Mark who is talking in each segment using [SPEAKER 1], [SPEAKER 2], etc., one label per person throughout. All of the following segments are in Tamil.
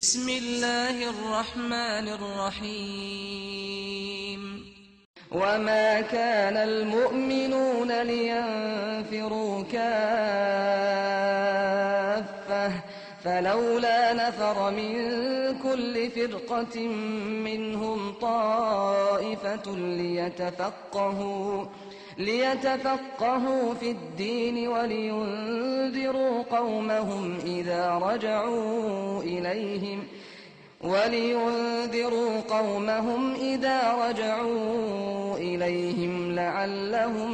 [SPEAKER 1] بسم الله الرحمن الرحيم
[SPEAKER 2] وما كان المؤمنون لينفروا كافة فلولا نفر من كل فرقة منهم طائفة ليتفقهوا ليتفقهوا في الدين ولينذروا قومهم إذا رجعوا إليهم ولينذروا قومهم إذا رجعوا إليهم لعلهم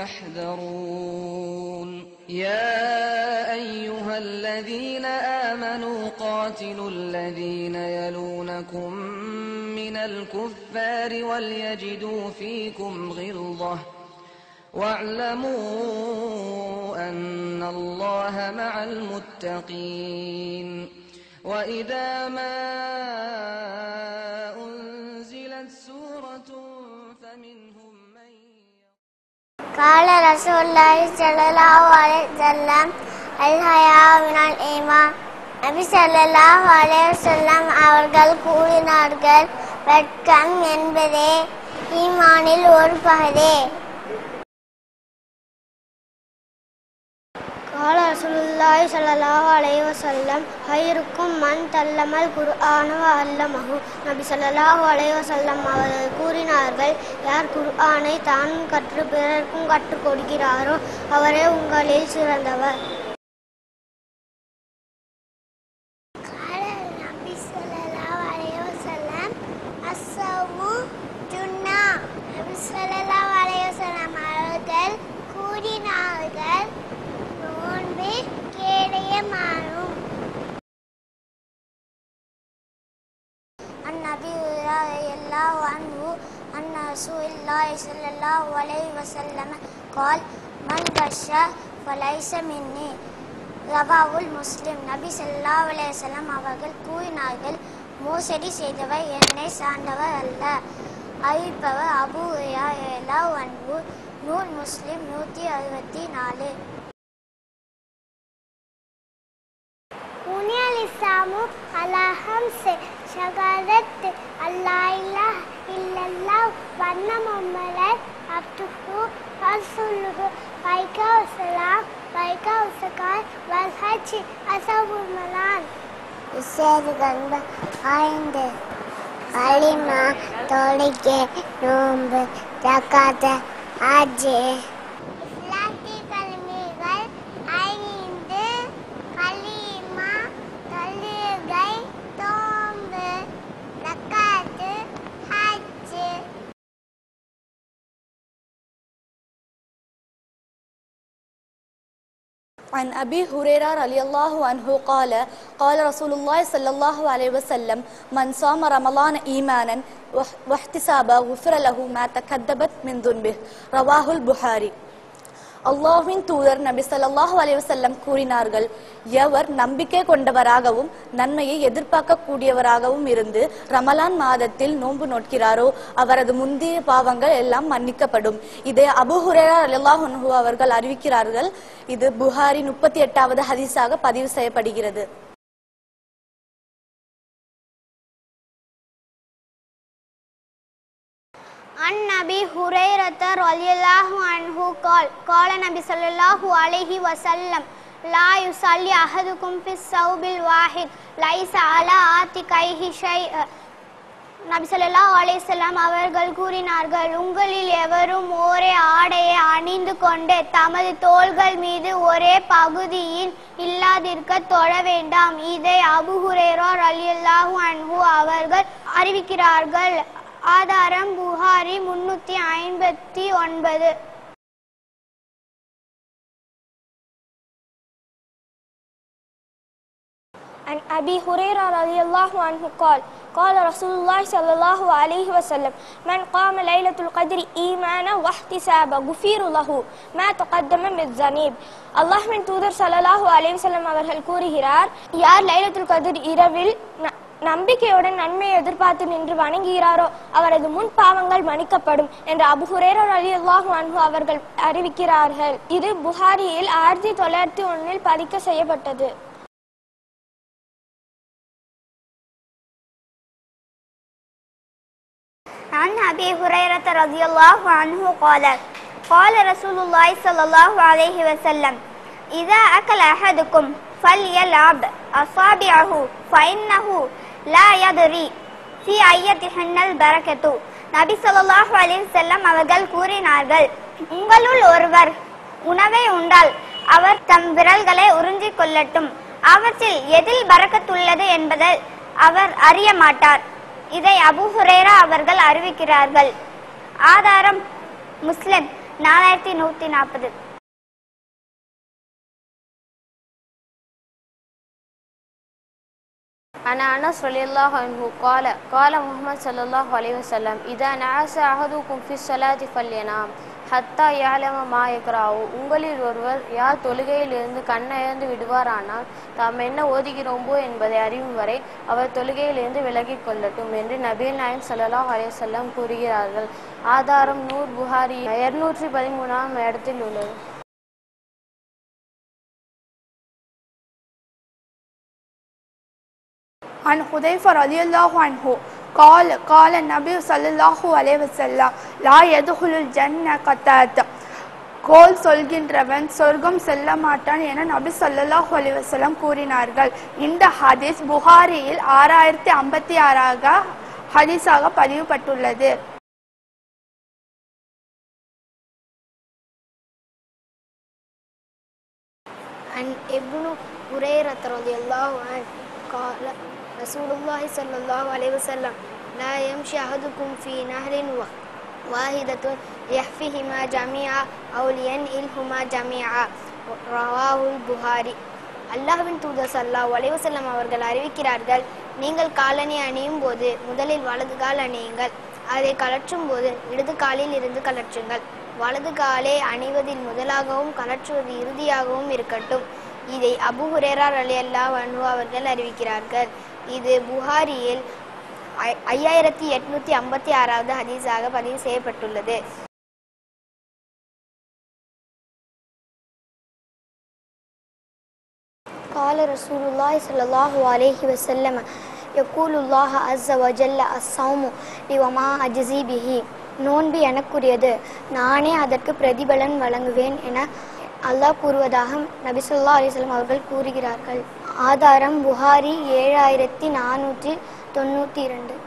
[SPEAKER 2] يحذرون يا أيها الذين آمنوا قاتلوا الذين يلونكم من الكفار وليجدوا فيكم غلظة واعلموا أن الله مع المتقين وإذا ما أنزلت سورة فمنهم من
[SPEAKER 3] قال رسول الله صلى الله عليه وسلم الحياء من الإيمان நபி ஸல்லல்லாஹு அலைஹி வஸல்லம் அவர்கள் கூறினார்கள் வெட்கம் என்பதே ஈமானில் ஒரு பகுதி قال رسول الله صلى الله عليه وسلم خيركم من تعلم القرآن وعلمه நபி ஸல்லல்லாஹு அலைஹி வஸல்லம் அவர்கள் கூறினார்கள் யார் குர்ஆனை தான் கற்று பிறருக்கும் கற்றுக் கொடுக்கிறாரோ அவரே உங்களில் சிறந்தவர் قال النبي صلى الله عليه وسلم الصوم جنة நபி ஸல்லல்லாஹு அலைஹி வஸல்லம் அவர்கள் கூறினார்கள் நோன்பு கேடயமானும் عن أبي هريرة رضي الله عنه أن رسول الله صلى الله عليه وسلم قال من غش فليس مني ரவாவுல் முஸ்லிம் நபி ஸல்லல்லாஹு அலைஹி வஸல்லம் அவர்கள் கூறினார்கள் மோசடி செய்தவர் என்னை சார்ந்தவர் அல்ல அறிவிப்பவர் அபு ஹுரைரா ரலியல்லாஹு அன்ஹு நூல் முஸ்லிம் நூற்றி அறுபத்தி நாலு بني الإسلام على خمس شهادة أن لا إله إلا الله وأن محمدا عبده ورسوله وإقام الصلاة وإيتاء الزكاة والحج أصحاب المنان விசேஷங்கள் ஐந்து களிமா தொழுகை நோன்பு ஜக்காத்து ஆஜி இஸ்லாத்திய கல்விகள் ஐந்து களிமா தொழுகை நோன்பு ஜக்காத்து ஹஜ்
[SPEAKER 4] عن أبي هريرة رضي الله عنه قال قال رسول الله صلى الله عليه وسلم من صام رمضان إيمانا واح- واحتسابا غفر له ما تكذبت من ذنبه رواه البخاري அல்லாஹ்வின் தூதர் நபி ஸல்லல்லாஹு அலைஹி வஸல்லம் கூறினார்கள் எவர் நம்பிக்கை கொண்டவராகவும் நன்மையை எதிர்பார்க்க கூடியவராகவும் இருந்து ரமலான் மாதத்தில் நோன்பு நோட்கிறாரோ அவரது முந்தைய பாவங்கள் எல்லாம் மன்னிக்கப்படும் இதை அபு ஹுரேரா ரலியல்லாஹு அன்ஹு அவர்கள் அறிவிக்கிறார்கள் இது புகாரி முப்பத்தி எட்டாவது ஹதீஸாக பதிவு செய்யப்படுகிறது
[SPEAKER 3] عن أبي هريرة رضي الله عنه قال قال النبي صلى الله عليه وسلم لا يصلي أحدكم في الثوب الواحد ليس على عاتقيه شيء நபி ஸல்லல்லாஹு அலைஹி வஸல்லம் அவர்கள் கூறினார்கள் உங்களில் எவரும் ஒரே ஆடையை அணிந்து கொண்டு தமது தோள்கள் மீது ஒரே பகுதியில் இல்லாதிருக்க தொழ வேண்டாம் இதை அபு ஹுரேரா ரலியல்லாஹு அன்ஹு அவர்கள் அறிவிக்கிறார்கள் ஆதாரம் புகாரி முன்னூத்தி ஐம்பத்தி ஒன்பது
[SPEAKER 5] عن أبي هريرة رضي الله عنه قال قال رسول الله صلى الله عليه وسلم من قام ليلة القدر إيمانا واحتسابا غفير له ما تقدم من ذنب அல்லாஹ்வின் தூதர் ஸல்லல்லாஹு அலைஹி வஸல்லம் அவர்கள் கூறுகிறார் யார் லைலத்துல் கதிர் இரவில் ந- நம்பிக்கையுடன் நன்மையை எதிர்பார்த்து நின்று வணங்குகிறாரோ அவரது முன் பாவங்கள் மன்னிக்கப்படும் என்று அபு ஹுரேரா ரலியல்லாஹு அன்ஹு அவர்கள் அறிவிக்கிறார்கள் இது புகாரியில் ஆயிரத்தி தொள்ளாயிரத்தி ஒன்னில் பதிக்க செய்யப்பட்டது
[SPEAKER 3] عن أبي هريرة رضي الله عنه قال قال رسول الله صلى الله عليه وسلم إذا أكل أحدكم فليلعب أصابعه فإنه لا يدري في أيتهن البركة நபி ஸல்லல்லாஹு அலைஹி வஸல்லம் அவர்கள் கூறினார்கள் உங்களுள் ஒருவர் உணவை உண்டால் அவர் தம் விரல்களை உறிஞ்சிக் கொள்ளட்டும் அவற்றில் எதில் பரக்கத்துள்ளது என்பதை அவர் அறிய மாட்டார் இதை அபு ஹுரேரா அவர்கள் அறிவிக்கிறார்கள் ஆதாரம் முஸ்லிம் நாலாயிரத்தி நூத்தி நாற்பது
[SPEAKER 6] عن أنس رضي الله عنه قال قال محمد صلى الله عليه وسلم إذا نعس أحدكم في الصلاة فلينام ஹத்தா யாலம மாயக்ராவு உங்களில் ஒருவர் யார் தொழுகையிலிருந்து கண்ணயர்ந்து விடுவாரானால் தாம் என்ன ஓதுகிறோம்போ என்பதை அறியும் வரை அவர் தொழுகையிலிருந்து விலகிக் கொள்ளட்டும் என்று நபீல் நாயம் ஸல்லல்லாஹு அலைஹி வஸல்லம் கூறுகிறார்கள் ஆதாரம் நூர் புகாரி இருநூற்றி பதிமூணாம் இடத்தில் உள்ளது
[SPEAKER 7] عن حذيفة رضي الله عنه قال قال النبي صلى الله عليه وسلم لا يدخل الجنة قتات கோல் சொல்கின்றவன் சொர்க்கம் செல்ல மாட்டான் என நபி ஸல்லல்லாஹு அலைஹி வஸல்லம் கூறினார்கள் இந்த ஹதீஸ் புகாரியில் ஆறாயிரத்தி ஐம்பத்தி ஆறாக ஹதீஸாக பதிவுபட்டுள்ளது
[SPEAKER 8] عن ابن هريرة رضي الله عنه قال رسول الله صلى الله عليه وسلم لا يمشي أحدكم في نهر واحدة يحفهما جميعا أو لينئلهما جميعا رواه البخاري அல்லாஹ்வின் தூதர் ஸல்லல்லாஹு அலைஹி வஸல்லம் அவர்கள் அறிவிக்கிறார்கள் நீங்கள் காலணி அணியும் போது முதலில் வலது கால் அணியுங்கள் அதை கலற்றும் போது இடது காலில் இருந்து கலற்றுங்கள் வலது காலை அணிவதில் முதலாகவும் கலற்றுவது இறுதியாகவும் இருக்கட்டும் இதை அபு ஹுரேரா ரலியல்லாஹு அன்ஹு அவர்கள் அறிவிக்கிறார்கள் இது புகாரியில் ஐ- ஐயாயிரத்தி எட்நூத்தி ஐம்பத்தி ஆறாவது ஹதீஸாக பதிவு செய்யப்பட்டுள்ளது قال رسول الله صلى الله عليه وسلم يقول الله عز وجل الصوم وما أجزي به நோன்பு எனக்குரியது நானே அதற்கு பிரதிபலன் வழங்குவேன் என அல்லாஹ் கூறுவதாக நபி ஸல்லல்லாஹு அலைஹி வஸல்லம் அவர்கள் கூறுகிறார்கள் ஆதாரம் புகாரி ஏழாயிரத்தி நானூற்றி தொண்ணூற்றி இரண்டு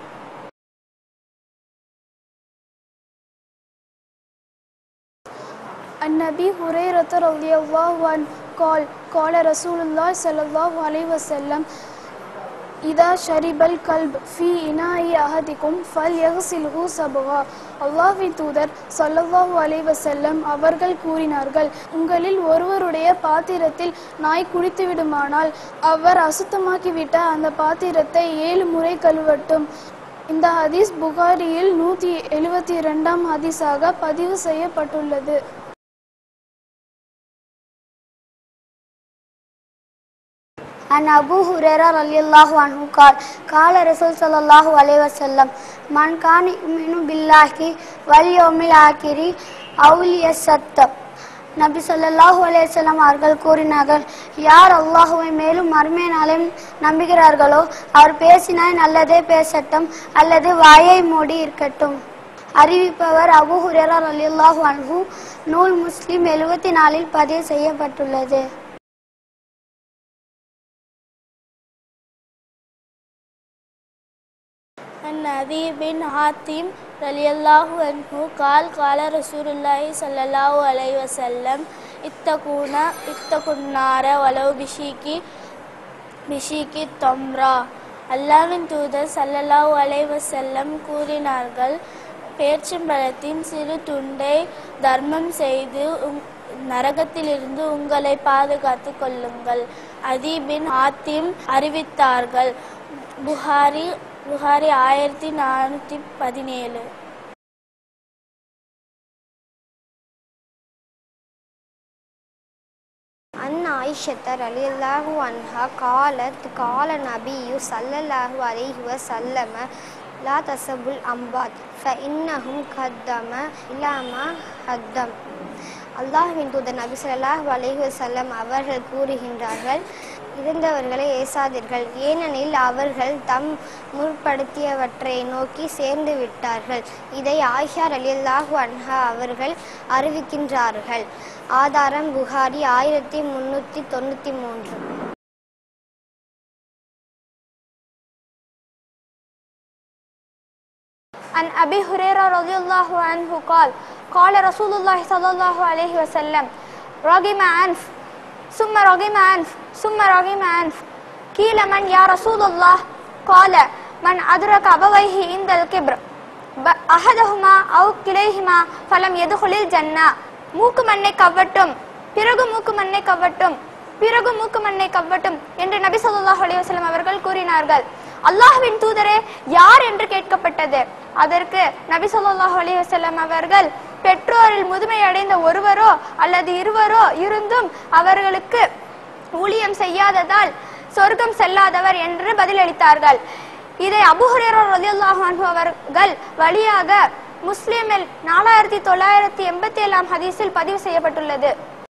[SPEAKER 7] عن أبي هريرة رضي الله عنه قال قال رسول الله صلى الله عليه وسلم إذا شرب الكلب في إناء أحدكم فليغسله سبغا அல்லாஹ்வின் தூதர் ஸல்லல்லாஹு அலைஹி வஸல்லம் அவர்கள் கூறினார்கள் உங்களில் ஒருவருடைய பாத்திரத்தில் நாய் குடித்து விடுமானால் அவர் அசுத்தமாக்கிவிட்ட அந்த பாத்திரத்தை ஏழு முறை கழுவட்டும் இந்த ஹதீஸ் புகாரியில் நூற்றி எழுபத்தி இரண்டாம் ஹதீஸாக பதிவு செய்யப்பட்டுள்ளது
[SPEAKER 8] عن أبو هريرة رضي الله عنه قال قال رسول صلى الله عليه وسلم من كان يؤمن بالله واليوم الآخر أو ليست நபி ஸல்லல்லாஹு அலைஹி வஸல்லம் அவர்கள் கூறினார்கள் யார் அல்லாஹுவை மேலும் மறுமை நாளையும் நம்புகிறார்களோ அவர் பேசினாய் நல்லதே பேசட்டும் அல்லது வாயை மூடி இருக்கட்டும் அறிவிப்பவர் அபு ஹுரேரா ரலியல்லாஹு அன்ஹு நூல் முஸ்லிம் எழுபத்தி நாலில் பதிவு செய்யப்பட்டுள்ளது
[SPEAKER 5] عن أبي بن حاتم رضي الله عنه قال قال رسول الله صلى الله عليه وسلم اتقون اتقوا النار ولو بشيكي பிஷிக்கி தொம்ரா அல்லாவின் தூதர் சல்லல்லாஹு அலைஹி வஸல்லம் கூறினார்கள் பேர்ச்சம்பழத்தின் சிறு துண்டை தர்மம் செய்து உங்- நரகத்திலிருந்து உங்களை பாதுகாத்துக் கொள்ளுங்கள் அதீபின் ஆத்திம் அறிவித்தார்கள் புகாரி புகாரி ஆயிரத்தி நானூற்றி பதினேழு
[SPEAKER 8] عن عائشة رضي الله عنها قالت قال النبي صلى الله عليه وسلم لا تسبوا الأنبات فإنهم قدم إلى ما قدم அல்லாஹ்வின் தூதர் நபி ஸல்லல்லாஹு அலைஹி வஸல்லம் அவர்கள் கூறுகின்றார்கள் இருந்தவர்களை ஏசாதீர்கள் ஏனெனில் அவர்கள் தம் முற்படுத்தியவற்றை நோக்கி சேர்ந்து விட்டார்கள் இதை ஆயிஷா ரலியல்லாஹு அன்ஹா அவர்கள் அறிவிக்கின்றார்கள் ஆதாரம் புகாரி ஆயிரத்தி முன்னூற்றி தொண்ணூற்றி மூன்று
[SPEAKER 5] عن أبي هريرة رضي الله عنه قال قال رسول الله صلى الله عليه وسلم رغم أنف ثم رغم أنف ثم رغم أنف قيل من يا رسول الله قال من أدرك أبويه عند الكبر ب- أحدهما أو كليهما فلم يدخل الجنة மூக்கு மண்ணை கவ்வட்டும் பிறகு மூக்கு மண்ணை கவ்வட்டும் பிறகு மூக்கு மண்ணை கவ்வட்டும் என்று நபி ஸல்லல்லாஹு அலைஹி வஸல்லம் அவர்கள் கூறினார்கள் அல்லாஹ்வின் தூதரே யார் என்று கேட்கப்பட்டது அதற்கு நபி ஸல்லல்லாஹு அலைஹி வஸல்லம் அவர்கள் பெற்றோரில் முதுமை அடைந்த ஒருவரோ அல்லது இருவரோ இருந்தும் அவர்களுக்கு ஊழியம் செய்யாததால் சொர்க்கம் செல்லாதவர் என்று பதிலளித்தார்கள் இதை அபு ஹுரேரா ரலியல்லாஹு அன்ஹு அவர்கள் வழியாக முஸ்லிமில் நாலாயிரத்தி தொள்ளாயிரத்தி எண்பத்தி ஏழாம் ஹதீஸில் பதிவு செய்யப்பட்டுள்ளது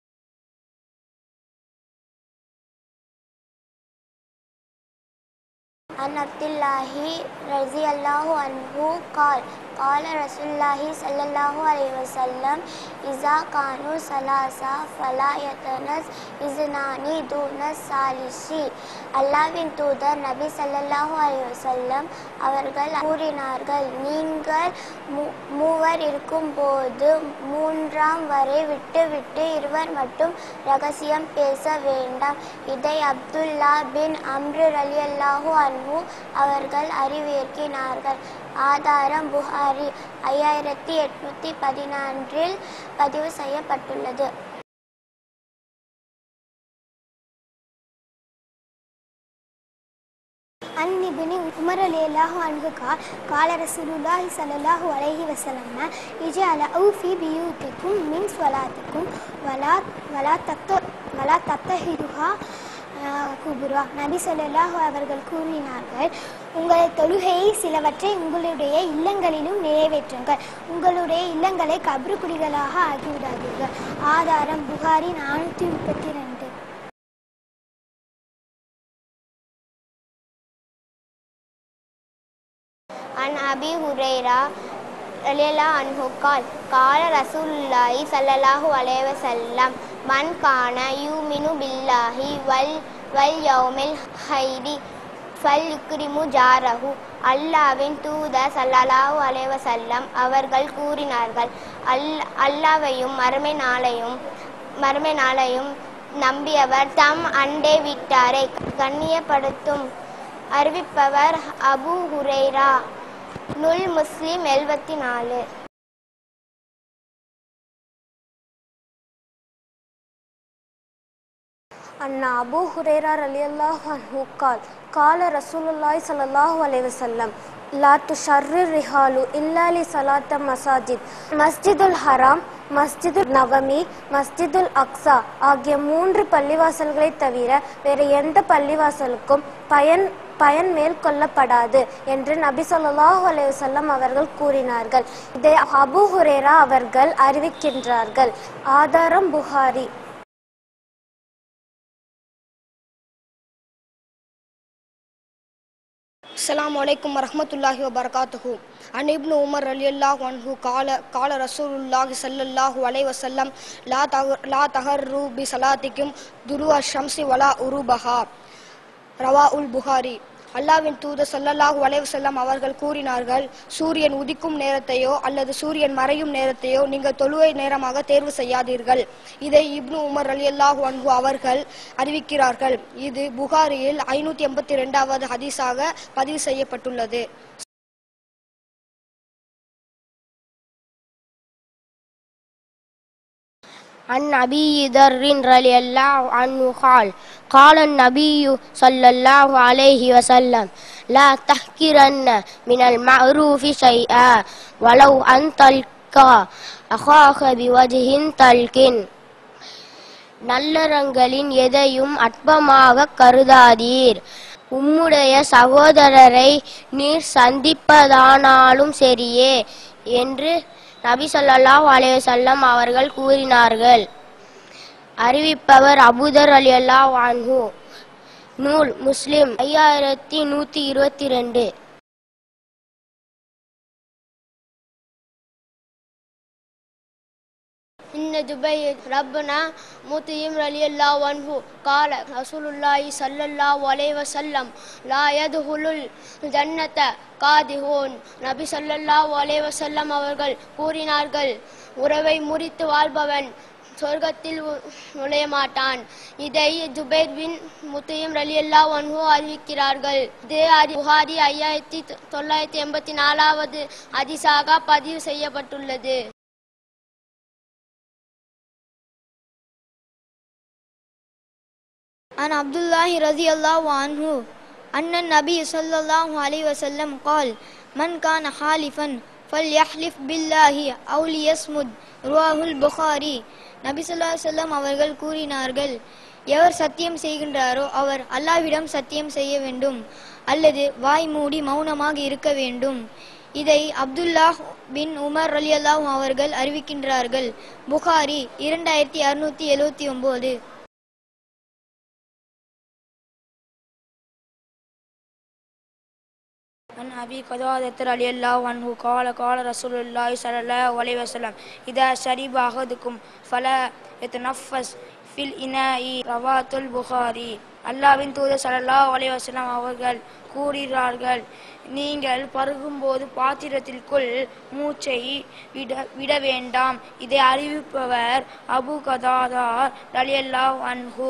[SPEAKER 9] عن عبد الله رضي الله عنه قال قال رسول الله صلى الله عليه وسلم إذا كانوا ثلاثة فلا يتنس إذنان دون الثالث அல்லாவின் தூதர் நபி ஸல்லல்லாஹு அலைஹி வஸல்லம் அவர்கள் கூறினார்கள் நீங்கள் மூ- மூவர் இருக்கும்போது மூன்றாம் வரை விட்டு விட்டு இருவர் மட்டும் ரகசியம் பேச வேண்டாம் இதை அப்துல்லா பின் அம்ரு ரலியல்லாஹு அன்ஹு அவர்கள் அறிவிக்கினார்கள் ஆதாரம் புகாரி ஐயாயிரத்தி எட்நூத்தி பதினான்கில் பதிவு செய்யப்பட்டுள்ளது
[SPEAKER 3] عن ابن عمر رضي الله عنه قال قال رسول الله صلى الله عليه وسلم اجعلوا في بيوتكم من صلاتكم ولا ولا تت ولا تطهرها குபுரா நபி ஸல்லல்லாஹு அவர்கள் கூறினார்கள் உங்கள் தொழுகையை சிலவற்றை உங்களுடைய இல்லங்களிலும் நிறைவேற்றுங்கள் உங்களுடைய இல்லங்களை கப்ரு குடிகளாக ஆக்கிவிடாதீர்கள் ஆதாரம் புகாரி நானூற்றி முப்பத்தி ரெண்டு
[SPEAKER 8] عن أبي هريرة رضي الله عنه قال قال رسول الله صلى الله عليه وسلم من كان يؤمن بالله وال واليوم الخير فليكرم جاره அல்லாவின் தூதர் ஸல்லல்லாஹு அலைஹி வஸல்லம் அவர்கள் கூறினார்கள் அல் அல்லாவையும் மறுமை நாளையும் மறுமை நாளையும் நம்பியவர் தம் அண்டை விட்டாரை கண்ணியப்படுத்தும் அறிவிப்பவர் அபு ஹுரைரா நுல் முஸ்லிம் எழுபத்தி நாலு
[SPEAKER 10] أن أبو هريرة رضي الله عنه قال قال رسول الله صلى الله عليه وسلم لا تشر الرحال إلا لصلاة مساجد மஸ்ஜிதுல் ஹராம் மஸ்ஜிதுல் நவமி மஸ்ஜிதுல் அக்ஸா ஆகிய மூன்று பள்ளிவாசல்களை தவிர வேறு எந்த பள்ளிவாசலுக்கும் பயன் பயன் மேற்கொள்ளப்படாது என்று நபி ஸல்லல்லாஹு அலைஹி வஸல்லம் அவர்கள் கூறினார்கள் இதை அபூ ஹுரேரா அவர்கள் அறிவிக்கின்றார்கள் ஆதாரம் புகாரி
[SPEAKER 11] السلام عليكم ورحمة الله وبركاته عن ابن عمر رضي الله عنه قال قال رسول الله صلى الله عليه وسلم لا تغ- لا تغروا بصلاتكم دروع الشمس ولا உருபஹா ரவாஉல் புகாரி அல்லாவின் தூதர் ஸல்லல்லாஹு அலைஹி வஸல்லம் அவர்கள் கூறினார்கள் சூரியன் உதிக்கும் நேரத்தையோ அல்லது சூரியன் மறையும் நேரத்தையோ நீங்கள் தொழுகை நேரமாக தேர்வு செய்யாதீர்கள் இதை இப்னு உமர் ரலியல்லாஹு அன்ஹு அவர்கள் அறிவிக்கிறார்கள் இது புகாரியில் ஐநூற்றி எண்பத்தி ரெண்டாவது ஹதீஸாக பதிவு செய்யப்பட்டுள்ளது
[SPEAKER 6] عن أبي ذر رضي الله عنه قال قال النبي صلى الله عليه وسلم لا تحكرن من المعروف شيئا ولو أن تلقى أخاك بوجه تلكن நல்லறங்களின் எதையும் அற்பமாக கருதாதீர் உம்முடைய சகோதரரை நீர் சந்திப்பதானாலும் சரியே என்று
[SPEAKER 12] நபி ஸல்லல்லாஹு அலைஹி வஸல்லம் அவர்கள் கூறினார்கள் அறிவிப்பவர் அபூதர் ரலியல்லாஹு அன்ஹு நூல் முஸ்லிம் ஐயாயிரத்தி நூத்தி இருபத்தி ரெண்டு
[SPEAKER 8] إن دبي ربنا مطيم رضي الله عنه قال رسول الله صلى الله عليه وسلم لا يدخل الجنة காதிஹூன் நபி ஸல்லல்லாஹு அலைஹி வஸல்லம் அவர்கள் கூறினார்கள் உறவை முறித்து வாழ்பவன் சொர்க்கத்தில் உ- நுழைய மாட்டான் இதை ஜுபைர் பின் முத்தையும் ரலியல்லா அன்ஹு அறிவிக்கிறார்கள் இதே அதி புகாரி ஐயாயிரத்தி தொள்ளாயிரத்தி எண்பத்தி நாலாவது அதிசாக பதிவு செய்யப்பட்டுள்ளது
[SPEAKER 13] عن عبد الله رضي الله عنه أن النبي صلى الله عليه وسلم قال من كان حالفا فليحلف بالله أو ليصمد رواه البخاري நபி ஸல்லல்லாஹு அலைஹி வஸல்லம் அவர்கள் கூறினார்கள் எவர் சத்தியம் செய்கின்றாரோ அவர் அல்லாஹ்விடம் சத்தியம் செய்ய வேண்டும் அல்லது வாய் மூடி மௌனமாக இருக்க வேண்டும் இதை அப்துல்லாஹ் பின் உமர் ரலியல்லாஹு அவர்கள் அறிவிக்கின்றார்கள் புகாரி இரண்டாயிரத்தி அறுநூத்தி எழுவத்தி ஒன்பது
[SPEAKER 14] عن أبي قتادة رضي الله عنه قال قال رسول الله صلى الله عليه وسلم إذا شرب أحدكم فلا يتنفس في الإناء رواه البخاري அல்லாவின் தூதர் ஸல்லல்லாஹு அலைஹி வஸல்லம் அவர்கள் கூறுகிறார்கள் நீங்கள் பருகும்போது பாத்திரத்திற்குள் மூச்சை விட விட வேண்டாம் இதை அறிவிப்பவர் அபு கதாதா ரலியல்லாஹு அன்ஹு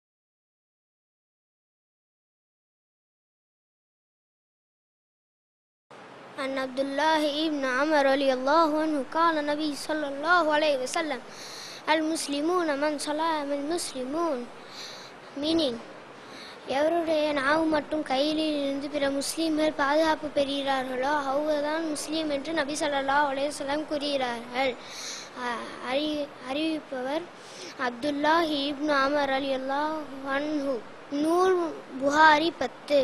[SPEAKER 8] عن عبد الله بن عمر رضي الله عنه قال النبي صلى الله عليه وسلم المسلمون من سلام المسلمون meaning எவருடைய நாவு மட்டும் கையிலில் இருந்து பிற முஸ்லீம்கள் பாதுகாப்பு பெறுகிறார்களோ அவர்தான் முஸ்லீம் என்று நபி ஸல்லல்லாஹு அலைஹி வஸல்லம் கூறுகிறார்கள் அ- அறி அறிவிப்பவர் அப்துல்லாஹ் இப்னு அமர் அலி அல்லாஹ் அன்ஹு நூல் புகாரி பத்து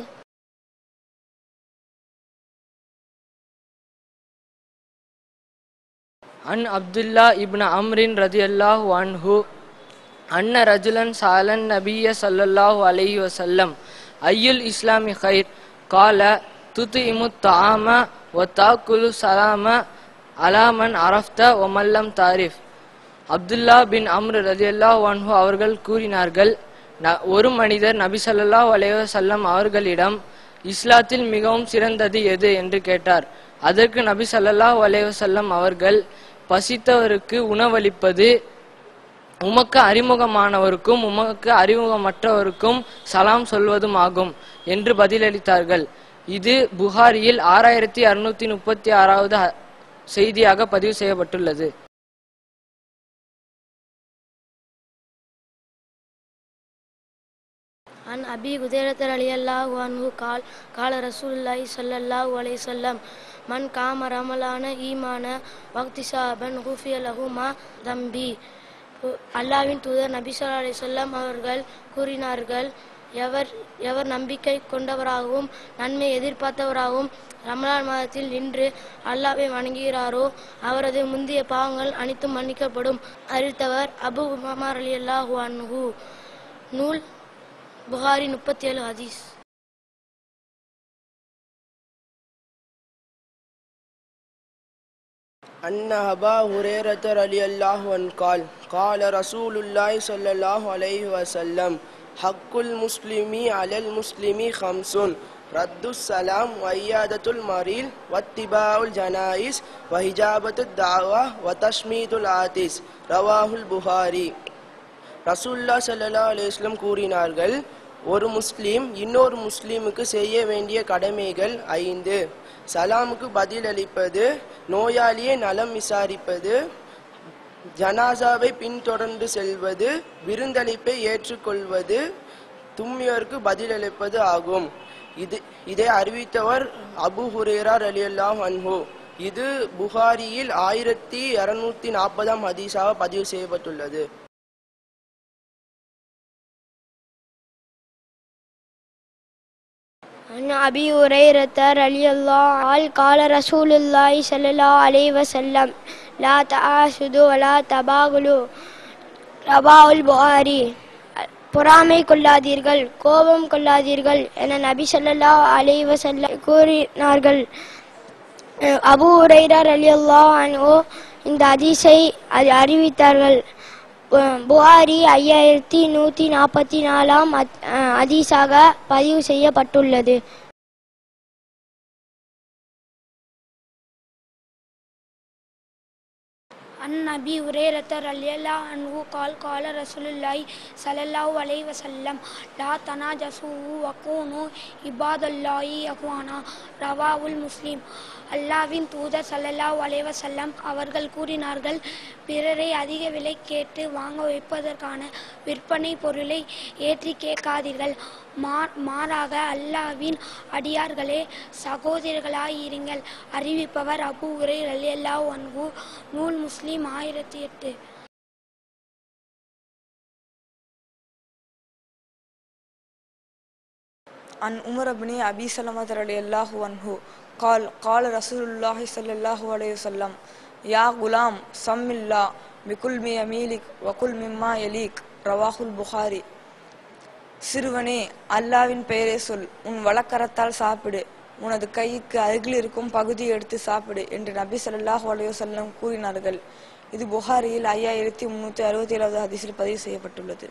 [SPEAKER 15] عن عبد الله ابن عمرو رضي الله عنه أن رجلا سأل النبي صلى الله عليه وسلم أي الإسلام خير قال تطعم الطعام وتأكل السلام على من عرفت ومن لم تعرف அப்துல்லா பின் அம்ரு ரதியல்லாஹு அன்ஹு அவர்கள் கூறினார்கள் "ந- ஒரு மனிதர் நபி ஸல்லல்லாஹு அலைஹி வஸல்லம் அவர்களிடம் இஸ்லாத்தில் மிகவும் சிறந்தது எது என்று கேட்டார் அதற்கு நபி ஸல்லல்லாஹு அலைஹி வஸல்லம் அவர்கள் பசித்தவருக்கு உணவளிப்பது உமக்கு அறிமுகமானவருக்கும் உமக்கு அறிமுகமற்றவருக்கும் சலாம் சொல்வதும் ஆகும் என்று பதிலளித்தார்கள் இது புகாரியில் ஆறாயிரத்தி அறுநூத்தி முப்பத்தி ஆறாவது ஹ- செய்தியாக பதிவு செய்யப்பட்டுள்ளது
[SPEAKER 16] عن أبي هريرة رضي الله عنه قال قال رسول الله صلى الله عليه وسلم من قام رمضان إيمانا واحتسابا غفر له ما ذنبي அல்லாவின் தூதர் நபி ஸல்லல்லாஹு அலைஹி வஸல்லம் அவர்கள் கூறினார்கள் எவர் எவர் நம்பிக்கை கொண்டவராகவும் நன்மை எதிர்பார்த்தவராகவும் ரமலான் மாதத்தில் நின்று அல்லாவை வணங்குகிறாரோ அவரது முந்தைய பாவங்கள் அனைத்தும் மன்னிக்கப்படும் அறிவித்தவர் அபு உமர் அலி அல்லாஹு அன்ஹு நூல் புகாரி முப்பத்தி ஏழு ஹதீஸ்
[SPEAKER 17] أن أبا هريرة رضي الله عنه قال قال رسول الله صلى الله عليه وسلم حق المسلم على المسلم خمس رد السلام وعيادة المريض واتباع الجنائز وهجابة الدعوة وتشميت العاتس رواه البخاري ரசூல்லா ஸல்லல்லாஹு அலைஹி வஸல்லம் கூறினார்கள் ஒரு முஸ்லீம் இன்னொரு முஸ்லீமுக்கு செய்ய வேண்டிய கடமைகள் ஐந்து சலாமுக்கு பதிலளிப்பது நோயாளியை நலம் விசாரிப்பது ஜனாசாவை பின்தொடர்ந்து செல்வது விருந்தளிப்பை ஏற்றுக்கொள்வது தும்மியோருக்கு பதிலளிப்பது ஆகும் இது இதை அறிவித்தவர் அபு ஹுரேரா ரலியல்லாஹு அன்ஹு இது புகாரியில் ஆயிரத்தி இருநூத்தி நாற்பதாம் ஹதீஸாக பதிவு செய்யப்பட்டுள்ளது
[SPEAKER 5] عن أبي هريرة رضي الله عنه قال رسول الله صلى الله عليه وسلم லா தஆசுது வலா தபாகுலு ரவாவுல் புகாரி பொறாமை கொள்ளாதீர்கள் கோபம் கொள்ளாதீர்கள் என நபி ஸல்லல்லாஹு அலைஹி வஸல்லம் கூறினார்கள் அஹ் அபூ ஹுரைரா ரலியல்லாஹு அன்ஹு இந்த ஹதீஸை அ- அறிவித்தார்கள் பு- புகாரி ஐயாயிரத்தி நூற்றி நாற்பத்தி நாலாம் ஹதீஸாக பதிவு செய்யப்பட்டுள்ளது
[SPEAKER 10] عن أبي هريرة رضي الله عنه قال قال رسول الله صلى الله عليه وسلم لا تناجسوا وكونوا عباد الله إخوانا ரவாவுல் முஸ்லிம் அல்லாவின் தூதர் ஸல்லல்லாஹு அலைஹி வஸல்லம் அவர்கள் கூறினார்கள் பிறரை அதிக விலை கேட்டு வாங்க வைப்பதற்கான விற்பனை பொருளை ஏற்றி கேட்காதீர்கள் மா- மாறாக அல்லாவின் அடியார்களே சகோதரர்களாயிருங்கள் அறிவிப்பவர் அபு உரை ரலியல்லாஹு அன்ஹு நூல் முஸ்லிம் ஆயிரத்தி எட்டு
[SPEAKER 18] عن عمر بن أبي سلمة رضي الله عنه قال قال رسول الله صلى الله عليه وسلم يا غلام سم الله بكل يميلك وكل مما يليك رواه البخاري சிறுவனே அல்லாவின் பெயரை சொல் உன் வழக்கரத்தால் சாப்பிடு உனது கைக்கு அருகில் இருக்கும் பகுதியை எடுத்து சாப்பிடு என்று நபி ஸல்லல்லாஹு அலைஹி வஸல்லம் கூறினார்கள் இது புகாரியில் ஐயாயிரத்தி முன்னூத்தி அறுபத்தி ஏழாவது ஹதீஸில் பதிவு செய்யப்பட்டுள்ளது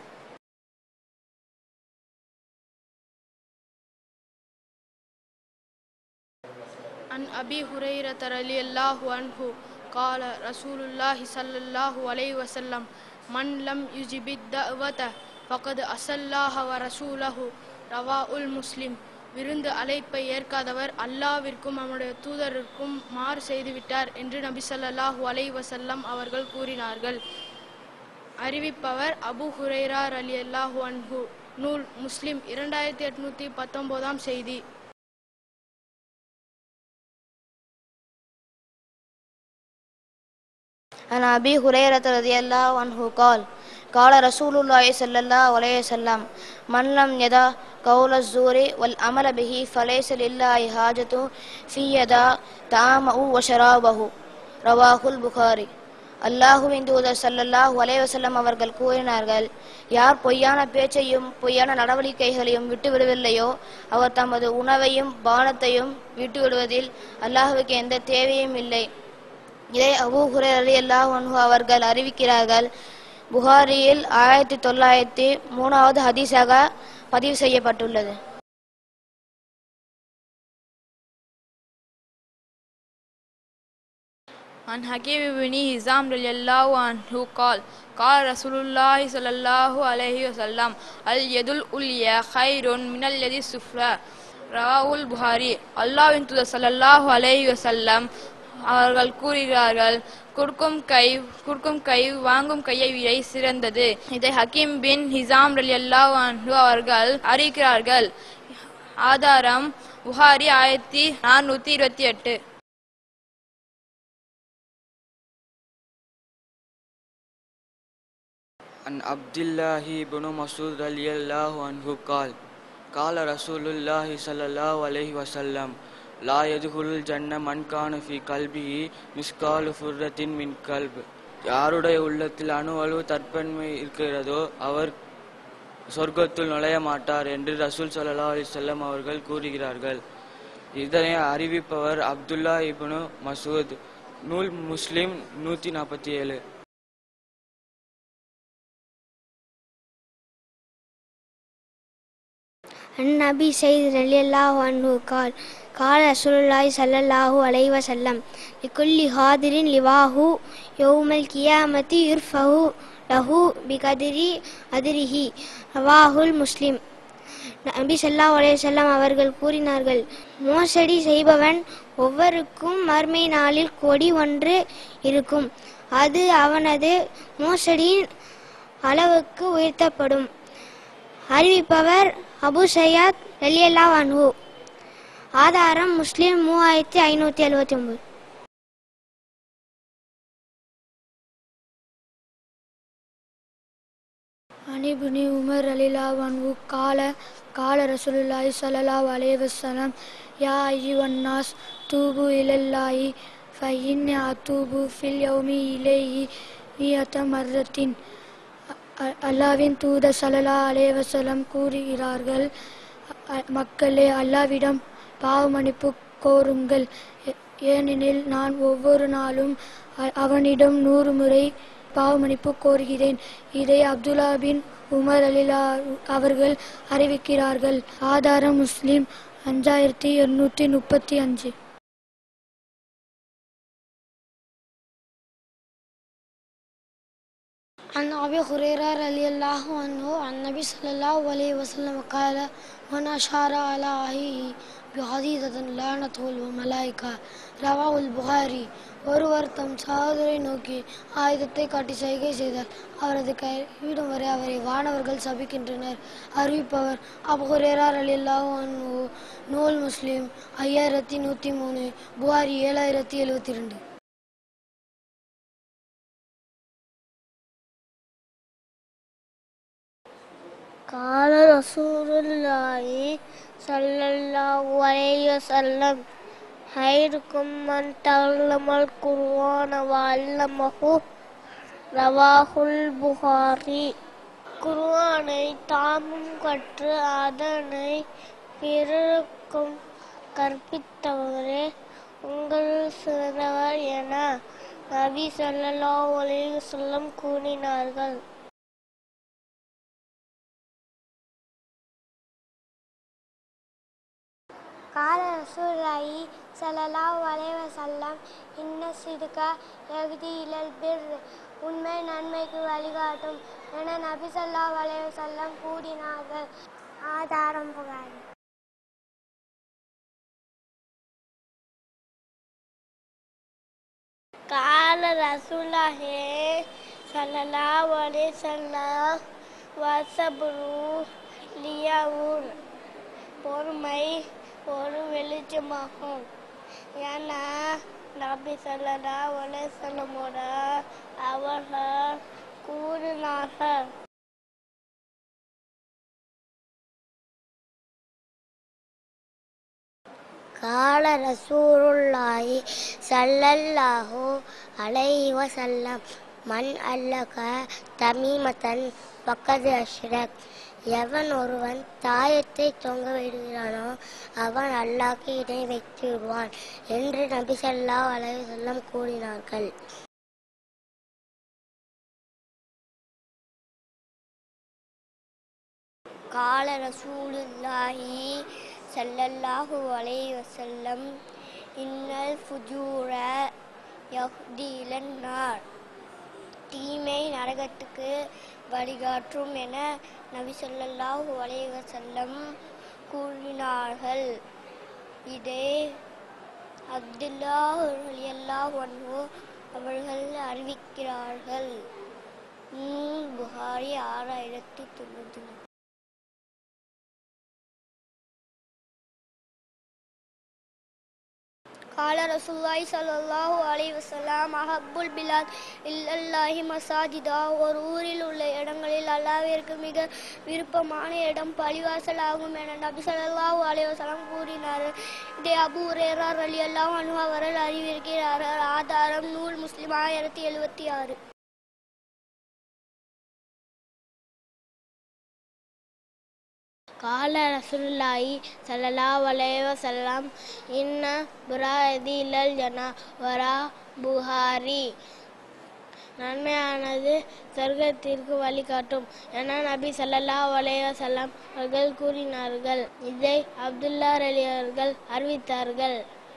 [SPEAKER 16] عن أبي هريرة رضي الله عنه قال رسول الله صلى الله عليه وسلم من لم يجب الدعوة فقد أسى الله ورسوله رواه المسلم விருந்து அழைப்பை ஏற்காதவர் அல்லாவிற்கும் அவனுடைய தூதருக்கும் மாறு செய்துவிட்டார் என்று நபி ஸல்லல்லாஹு அலைஹி வஸல்லம் அவர்கள் கூறினார்கள் அறிவிப்பவர் அபு ஹுரைரா ரலியல்லாஹு அன்ஹு நூல் முஸ்லிம் இரண்டாயிரத்தி எட்நூத்தி பத்தொன்பதாம் செய்தி
[SPEAKER 6] عن أبي هريرة رضي الله عنه قال قال رسول الله صلى الله عليه وسلم من لم يدع قول الزور والعمل به فليس لله حاجة في يدع طعامه وشرابه رواه البخاري அல்லாஹுவின் தூதர் ஸல்லல்லாஹு அலைஹி வஸல்லம் அவர்கள் கூறினார்கள் யார் பொய்யான பேச்சையும் பொய்யான நடவடிக்கைகளையும் விட்டுவிடவில்லையோ அவர் தமது உணவையும் பானத்தையும் விட்டுவிடுவதில் அல்லாஹுவுக்கு எந்த தேவையும் இல்லை இதை அபூ ஹுரைரா ரலியல்லாஹு அன்ஹு அவர்கள் அறிவிக்கிறார்கள் புகாரியில் ஆயிரத்தி தொள்ளாயிரத்தி மூணாவது ஹதீஸாக பதிவு செய்யப்பட்டுள்ளது
[SPEAKER 14] عن حكيم بن هزام رضي الله عنه قال قال رسول الله صلى الله عليه وسلم اليد العليا خير من اليد السفلى ரவாவுல் புகாரி அல்லாஹ்வின் தூதர் ஸல்லல்லாஹு அலைஹி வஸல்லம் அவர்கள் கூறுகிறார்கள் கொடுக்கும் கை கொடுக்கும் கை வாங்கும் கையை விட சிறந்தது இதை ஹக்கீம் பின் ஹிசாம் ரலியல்லாஹு அன்ஹு அவர்கள் அறிவிக்கிறார்கள் ஆதாரம் புகாரி ஆயிரத்தி நானூத்தி இருபத்தி எட்டு
[SPEAKER 15] عن عبد الله بن مسعود رضي الله عنه قال قال رسول الله صلى الله عليه وسلم لا يدخل الجنة من كان في قلبه مسقال فرة من قلب யாருடைய உள்ளத்தில் அணு அளவு தற்பன்மை இருக்கிறதோ அவர் சொர்க்கத்தில் நுழைய மாட்டார் என்று ரசூல் ஸல்லல்லாஹு அலைஹி வஸல்லம் அவர்கள் கூறுகிறார்கள் இதனை அறிவிப்பவர் அப்துல்லா இப்னு மசூத் நூல் முஸ்லிம் நூற்றி நாற்பத்தி ஏழு
[SPEAKER 13] عن أبي سيد رضي الله عنه قال قال رسول الله صلى الله عليه وسلم لكل حاضر لواه يوم القيامة يرفع له بقدر قدره رواه المسلم நபி ஸல்லல்லாஹு அலைஹி வஸல்லம் அவர்கள் கூறினார்கள் மோசடி செய்பவன் ஒவ்வொருக்கும் மறுமை நாளில் கொடி ஒன்று இருக்கும் அது அவனது மோசடியின் அளவுக்கு உயர்த்தப்படும் அறிவிப்பவர் அபு சையாத் ரலியல்லா அன்ஹு ஆதாரம் முஸ்லிம் மூவாயிரத்தி ஐநூற்றி எழுபத்தி ஒன்பது
[SPEAKER 10] عن ابن عمر رضي الله عنه قال قال رسول الله صلى الله عليه وسلم يا أيها الناس توبوا إلى الله
[SPEAKER 5] فإني أتوب في اليوم إليه مئة مرة அ- அல்லாவின் தூதர் ஸல்லல்லாஹு அலைஹி வஸல்லம் கூறுகிறார்கள் அ- மக்களே அல்லாவிடம் பாவ மன்னிப்பு கோருங்கள் ஏ- ஏனெனில் நான் ஒவ்வொரு நாளும் அ- அவனிடம் நூறு முறை பாவ மன்னிப்பு கோருகிறேன் இதை அப்துல்லா பின் உமர் அலிலா அவர்கள் அறிவிக்கிறார்கள் ஆதாரம் முஸ்லிம் அஞ்சாயிரத்தி எண்ணூற்றி முப்பத்தி அஞ்சு
[SPEAKER 10] عن أبي هريرة رضي الله عنه عن النبي صلى الله عليه وسلم قال من أشار على أخيه بحديدة لعنته الملائكة رواه البخاري ஒருவர் தம் சகோதரை நோக்கி ஆயுதத்தை காட்டி சைகை செய்தார் அவரது கைவிடும் வரை அவரை வானவர்கள் சபிக்கின்றனர் அறிவிப்பவர் அபுஹுரேரார் அலில்லாஹு அன்ஹு நூல் முஸ்லிம் ஐயாயிரத்தி நூற்றி மூணு புகாரி ஏழாயிரத்தி எழுபத்தி ரெண்டு
[SPEAKER 9] قال رسول الله صلى الله عليه وسلم خيركم من تعلم القرآن وعلمه ரவாஹுல் புகாரி குர்ஆனை தாமும் கற்று அதனை பிறருக்கும் கற்பித்தவரே உங்கள் சிறந்தவர் என நபி ஸல்லல்லாஹு அலைஹி வஸல்லம் கூறினார்கள்
[SPEAKER 19] قال رسول الله صلى الله عليه وسلم إن الصدق يهدي إلى البر உண்மை நன்மைக்கு வழிகாட்டும் என நபி ஸல்லல்லாஹு அலைஹி வஸல்லம் கூறினார்கள் ஆதாரம் புகாரி
[SPEAKER 9] قال رسول الله صلى الله عليه وسلم وصبر லியாவூர் பொறுமை ஒரு வெளிச்சமாகும் ஏன்னா நபி சொல்லலா ஒலே சொல்லமோட அவர்கள் கூறினார்கள்
[SPEAKER 12] قال رسول الله صلى الله عليه وسلم من علق تميمة فقد أشرك எவன் ஒருவன் தாயத்தை தொங்க விடுகிறானோ அவன் அல்லாஹ்க்கு இணை வைத்து விடுவான் என்று நபி ஸல்லல்லாஹு அலைஹி வஸல்லம் கூறினார்கள் قال رسول الله صلى الله عليه وسلم إن الفجور يهدي إلى النار தீமை நரகத்துக்கு வழிகாட்டும் என நபி ஸல்லல்லாஹு அலைஹி வஸல்லம் கூறினார்கள் இதை அப்துல்லாஹ் ரலியல்லாஹு அன்ஹு அவர்கள் அறிவிக்கிறார்கள் நூல் புகாரி ஆறாயிரத்தி தொண்ணூற்றி
[SPEAKER 9] قال رسول الله صلى الله عليه وسلم أحب البلاد இல்லல்லாஹி மசாஜிதா ஒரு ஊரில் உள்ள இடங்களில் அல்லாவிற்கு மிக விருப்பமான இடம் பழிவாசல் ஆகும் என நபி ஸல்லல்லாஹு அலைஹி வஸல்லம் கூறினார் இதை அபு ஹுரேரா ரலியல்லாஹு அன்ஹு அவர்கள் அறிவிக்கிறார்கள் ஆதாரம் நூல் முஸ்லிம் ஆயிரத்தி எழுபத்தி ஆறு
[SPEAKER 12] قال رسول الله صلى الله عليه وسلم إن برادي الجنة வரா புகாரி நன்மையானது சொர்க்கத்திற்கு வழிகாட்டும் என நபி ஸல்லல்லாஹு அலைஹி வஸல்லம் அவர்கள் கூறினார்கள் இதை அப்துல்லா அலி அவர்கள் அறிவித்தார்கள்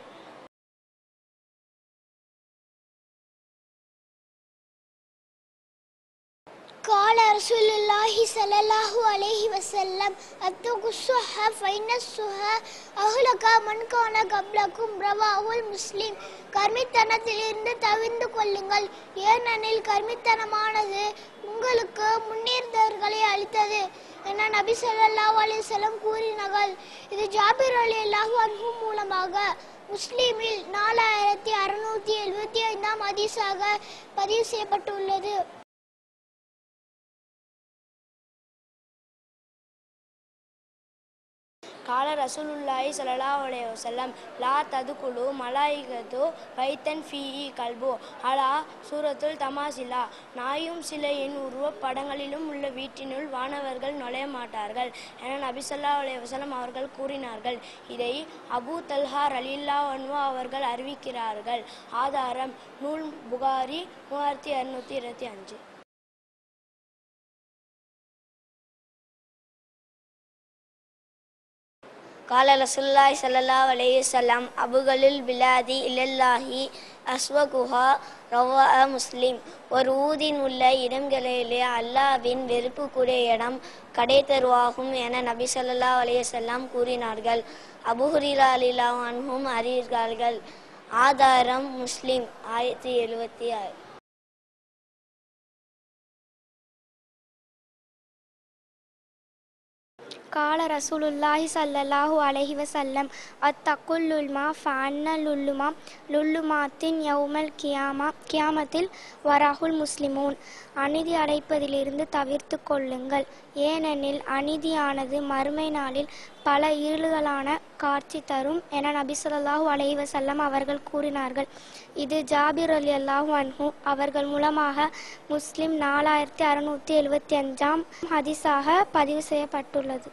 [SPEAKER 19] قال رسول الله صلى الله عليه وسلم اتقوا الصح فإن الصح أهلك من كان قبلكم رواه المسلم கர்மித்தனத்திலிருந்து தவிர்ந்து கொள்ளுங்கள் ஏனெனில் கர்மித்தனமானது உங்களுக்கு முன்னேறுதவர்களை அளித்தது என நபி ஸல்லல்லாஹு அலைஹி வஸல்லம் கூறினார்கள் இது ஜாபிர் ரலியல்லாஹு அன்ஹு மூலமாக முஸ்லிமில் நாலாயிரத்தி அறுநூத்தி எழுபத்தி ஐந்தாம் ஹதீஸாக பதிவு செய்யப்பட்டுள்ளது
[SPEAKER 14] கால ரசூலுல்லாஹி ஸல்லல்லாஹு அலைஹி வஸல்லம் லா ததுகுலு மலாயிகத்து பைத்தன் ஃபீஇ கல்பு அலா சூரத்துல் தமாசிலா நாயும் சிலையின் உருவப் படங்களிலும் உள்ள வீட்டினுள் வானவர்கள் நுழைய மாட்டார்கள் என நபி ஸல்லல்லாஹு அலைஹி வஸல்லம் அவர்கள் கூறினார்கள் இதை அபூ தல்ஹா ரலியல்லாஹு அன்ஹு அவர்கள் அறிவிக்கிறார்கள் ஆதாரம் நூல் புகாரி மூவாயிரத்தி இரநூத்தி இருபத்தி அஞ்சு
[SPEAKER 10] قال رسول الله صلى الله عليه وسلم أبغل البلاد إلى الله அஸ்வகுஹா ரவா முஸ்லிம் ஒரு ஊதின் உள்ள இடங்களிலே அல்லாவின் வெறுப்புக்குரிய இடம் கடை தருவாகும் என நபி ஸல்லல்லாஹு அலைஹி வஸல்லம் கூறினார்கள் அபுஹுரீரா அலிலாஹு அன்ஹும் அறிகிறார்கள் ஆதாரம் முஸ்லிம் ஆயிரத்தி எழுபத்தி ஆறு
[SPEAKER 5] قال رسول الله صلى الله عليه وسلم اتقوا اللُّلْمَا فَأَنَّ اللُّلُّمَا لُلُّمَاتٍ يَوْمَ الْقِيَامَةِ கியாமத்தில் வராகுல் முஸ்லிமூன் அநீதி அடைப்பதிலிருந்து தவிர்த்து கொள்ளுங்கள் ஏனெனில் அநீதியானது மறுமை நாளில் பல இருள்களான காட்சி தரும் என நபி ஸல்லல்லாஹு அலைஹி வஸல்லம் அவர்கள் கூறினார்கள் இது ஜாபிர் அலி அல்லாஹு அன்ஹு அவர்கள் மூலமாக முஸ்லிம் நாலாயிரத்தி அறுநூற்றி எழுபத்தி அஞ்சாம் ஹதீஸாக பதிவு செய்யப்பட்டுள்ளது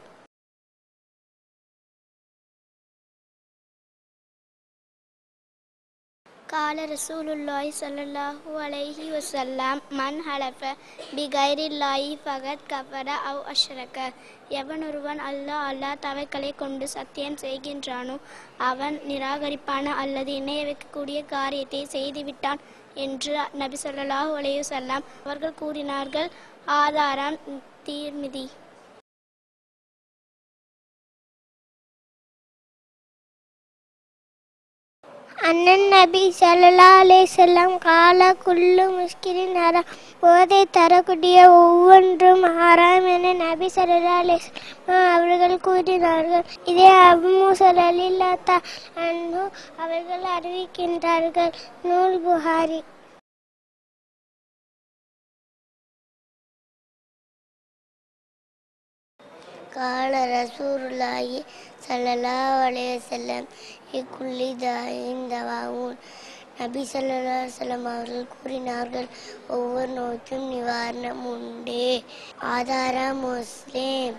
[SPEAKER 9] قال رسول الله صلى الله عليه وسلم من حلف بغير الله فقد كفر أو أشرك எவனொருவன் அல்லாஹ் அல்லாஹ் தவைகளை கொண்டு சத்தியம் செய்கின்றானோ அவன் நிராகரிப்பான அல்லது இணைய வைக்கக்கூடிய காரியத்தை செய்துவிட்டான் என்று நபி ஸல்லல்லாஹு அலைஹி வஸல்லம் அவர்கள் கூறினார்கள் ஆதாரம் தீர்மிதி
[SPEAKER 19] أن النبي صلى الله عليه وسلم قال كل مسكر حرام போதை தரக்கூடிய ஒவ்வொன்றும் ஹராம் என நபி ஸல்லல்லாஹு அலைஹி வஸல்லம் அவர்கள் கூறினார்கள் இதே அபு மூஸா ரலியல்லாஹு அன்ஹு அவர்கள் அறிவிக்கின்றார்கள் நூல் புகாரி قال رسول الله صلى الله عليه وسلم لكل داء دواء நபி ஸல்லல்லாஹு அலைஹி வஸல்லம் அவர்கள் கூறினார்கள் ஒவ்வொரு நோய்க்கும் நிவாரணம் உண்டு ஆதாரம் முஸ்லிம்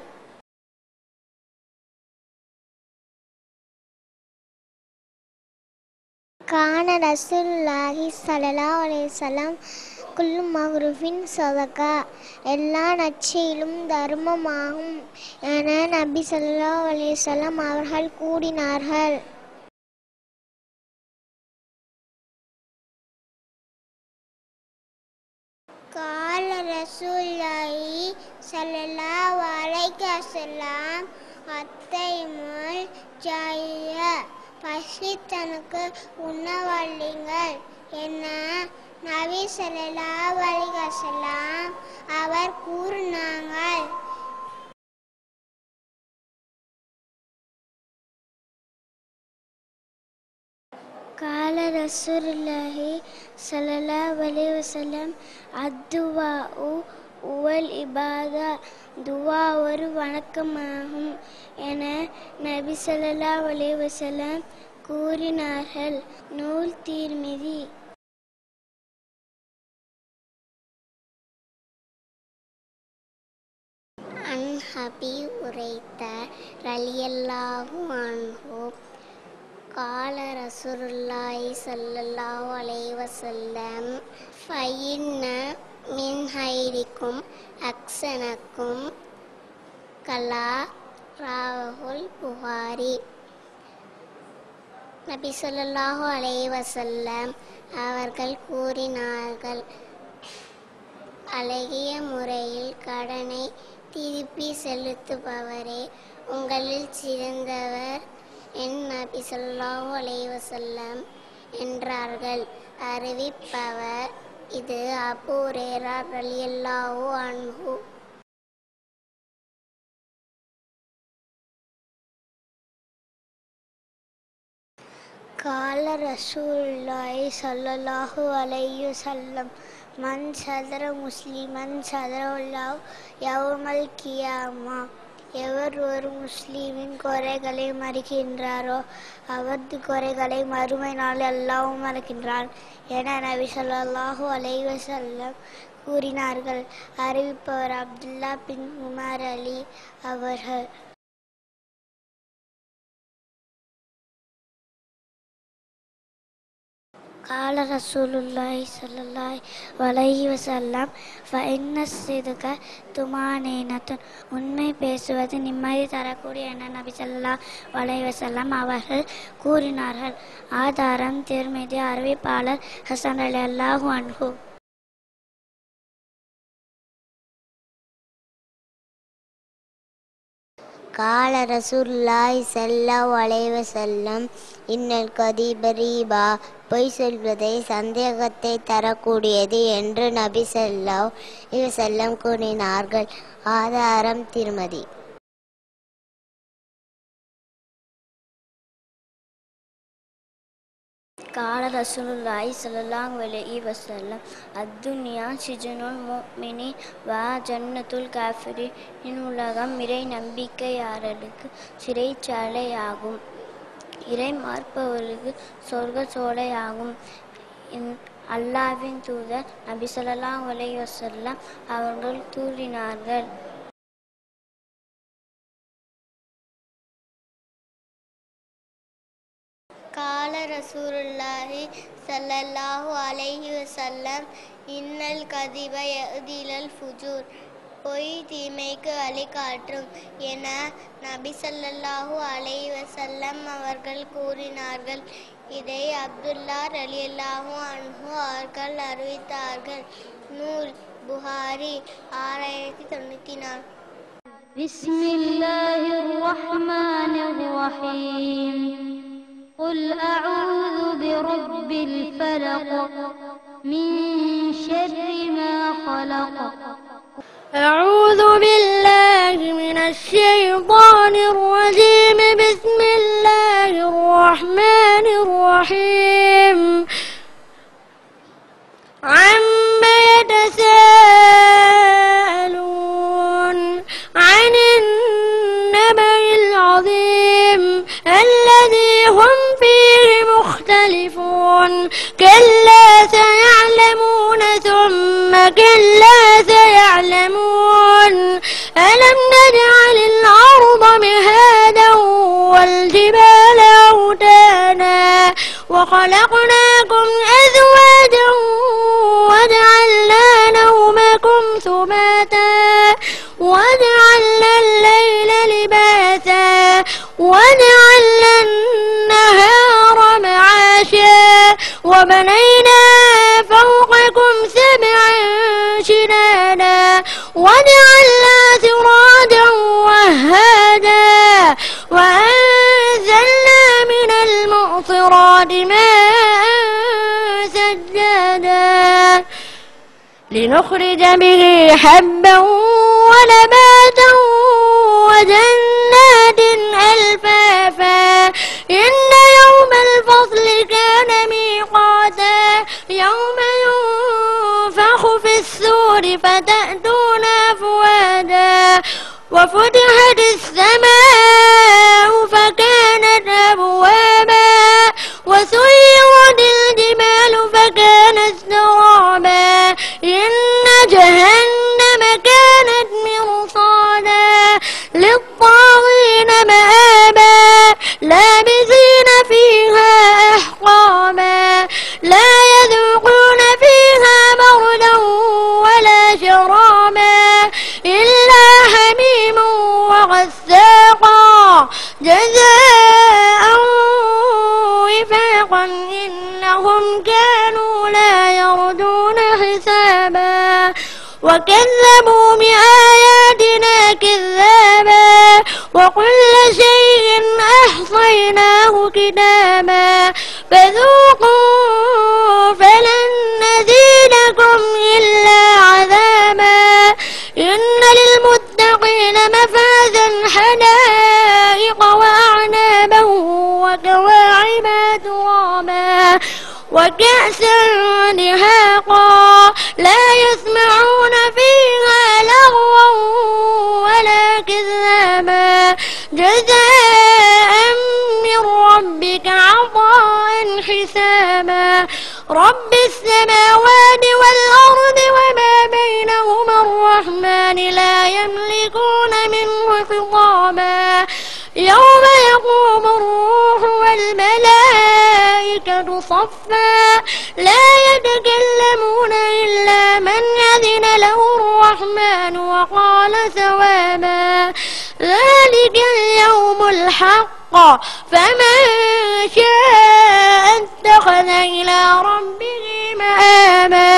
[SPEAKER 19] கான ரசூலுல்லாஹி ஸல்லல்லாஹு அலைஹி வஸல்லம் குல்லு மஹ்ரூஃபின் சதகா எல்லா நற்செயலும் தர்மமாகும் என நபி ஸல்லல்லாஹு அலைஹி வஸல்லம் அவர்கள் கூறினார்கள் قال رسول الله صلى الله عليه وسلم அத்தைமுல் ஜாய பசித்தனுக்கு உணவள்ளிங்கள் என்ன நபி ஸல்லல்லாஹு அலைஹி வஸல்லம் அவர் கூறினாங்கள் قال رسول الله صلى الله عليه وسلم الدعاء உவல் இபாதா துவா ஒரு வணக்கமாகும் என நபி ஸல்லல்லாஹு அலைஹி வஸல்லம் கூறினார்கள் நூல் தீர்மிதி அன் ஹபி உரைத்த ரலியல்லாஹு அன்ஹு قال رسول الله صلى الله عليه وسلم فإن من خيركم أحسنكم கலா ராகுல் புகாரி நபி ஸல்லல்லாஹு அலைஹி வஸல்லம் அவர்கள் கூறினார்கள் அழகிய முறையில் கடனை திருப்பி செலுத்துபவரே உங்களில் சிறந்தவர் என் நபி ஸல்லல்லாஹு அலைஹி வஸல்லம் என்றார்கள் அறிவிப்பவர் இது அபூ ஹுரைரா ரலியல்லாஹு அன்ஹு قال رسول الله صلى الله عليه وسلم من صدر مسلما صدر الله يوم القيامة எவர் ஒரு முஸ்லீமின் குறைகளை மறுக்கின்றாரோ அவரது குறைகளை மறுமை நாள் அல்லாவும் மறக்கின்றான் என நபி ஸல்லல்லாஹு அலைஹி வஸல்லம் கூறினார்கள் அறிவிப்பவர் அப்துல்லா பின் உமர் அலி அவர்கள் قال رسول الله صلى الله عليه وسلم فإن الصدق طمأنينة உண்மை பேசுவது நிம்மதி தரக்கூடிய என நபி ஸல்லல்லாஹு அலைஹி வஸல்லம் அவர்கள் கூறினார்கள் ஆதாரம் திருமதி அறிவிப்பாளர் ஹசன் அலி அல்லாஹு அன்ஹு
[SPEAKER 10] கால ரசூலுல்லாஹி ஸல்லல்லாஹு அலைஹி வஸல்லம் இன்னல் கதீப ரீபா பொய் சொல்வதை சந்தேகத்தை தரக்கூடியது என்று நபி ஸல்லல்லாஹு அலைஹி வஸல்லம் கூறினார்கள் ஆதாரம் திருமதி
[SPEAKER 19] قال رسول الله صلى الله عليه وسلم الدنيا سجن المؤمن وجنة الكافر உலகம் இறை நம்பிக்கையாளருக்கு சிறைச்சாலையாகும் இறை மார்ப்பவர்களுக்கு சொர்க்க சோலையாகும் இன்- அல்லாஹ்வின் தூதர் நபி ஸல்லல்லாஹு அலைஹி வஸல்லம் அவர்கள் கூறினார்கள்
[SPEAKER 9] قال رسول الله صلى الله عليه وسلم إن الكذب يهدي إلى الفجور பொய் தீமைக்கு வழிகாட்டும் என நபி ஸல்லல்லாஹு அலைஹி வஸல்லம் அவர்கள் கூறினார்கள் இதை அப்துல்லா ரலியல்லாஹு அன்ஹு அவர்கள் அறிவித்தார்கள் நூல் புகாரி ஆறாயிரத்தி தொண்ணூற்றி நாலு
[SPEAKER 20] بسم الله الرحمن الرحيم قل أعوذ برب الفلق من شر ما خلق
[SPEAKER 9] أعوذ بالله من الشيطان الرجيم بسم الله الرحمن الرحيم عما يتساءلون عن النبأ العظيم الذي هم فيه مختلفون كلا سيعلمون ثم كلا سيعلمون ألم نجعل الأرض مهادا والجبال أوتادا وخلقناكم أزواجا وجعلنا نومكم سباتا وجعلنا الليل لباسا وجعلنا النهار معاشا وبنينا فوقكم سبعا شدادا وجعلنا سراجا وهادا وأنزلنا من المعصرات ماء سجادا لنخرج به حبا ونباتا وجنات ألفافا إن يوم الفصل كان ميقاتا يوم ينفخ في السور فتأتون أفواجا وفتحت السماء فكانت أبوابا وسيرت الجبال فكانت سرابا إن جهنم كانت مرصادا للطاغين مآبا لابسين فيها أحقابا لا يذوقون فيها بردا ولا شرابا إلا حميم وغساقا جزاء وفاقا إنهم كانوا لا يرجون حسابا وكذبوا بآياتنا كذابا وكل شيء أحصيناه كتابا فذوقوا فلن نزيدكم إلا عذابا إن للمتقين مفازا حدائق وأعنابا وكواعب ترابا وكأسا دهاقا لا يسمعون فيها لغوا ولا كذابا
[SPEAKER 21] رب السماوات والأرض وما بينهما الرحمن لا يملكون منه خطابا يوم يقوم الروح والملائكة صفا لا يتكلمون إلا من أذن له الرحمن وقال ثوابا ذلك اليوم الحق فمن شاء اتخذ إلى ربه مآبا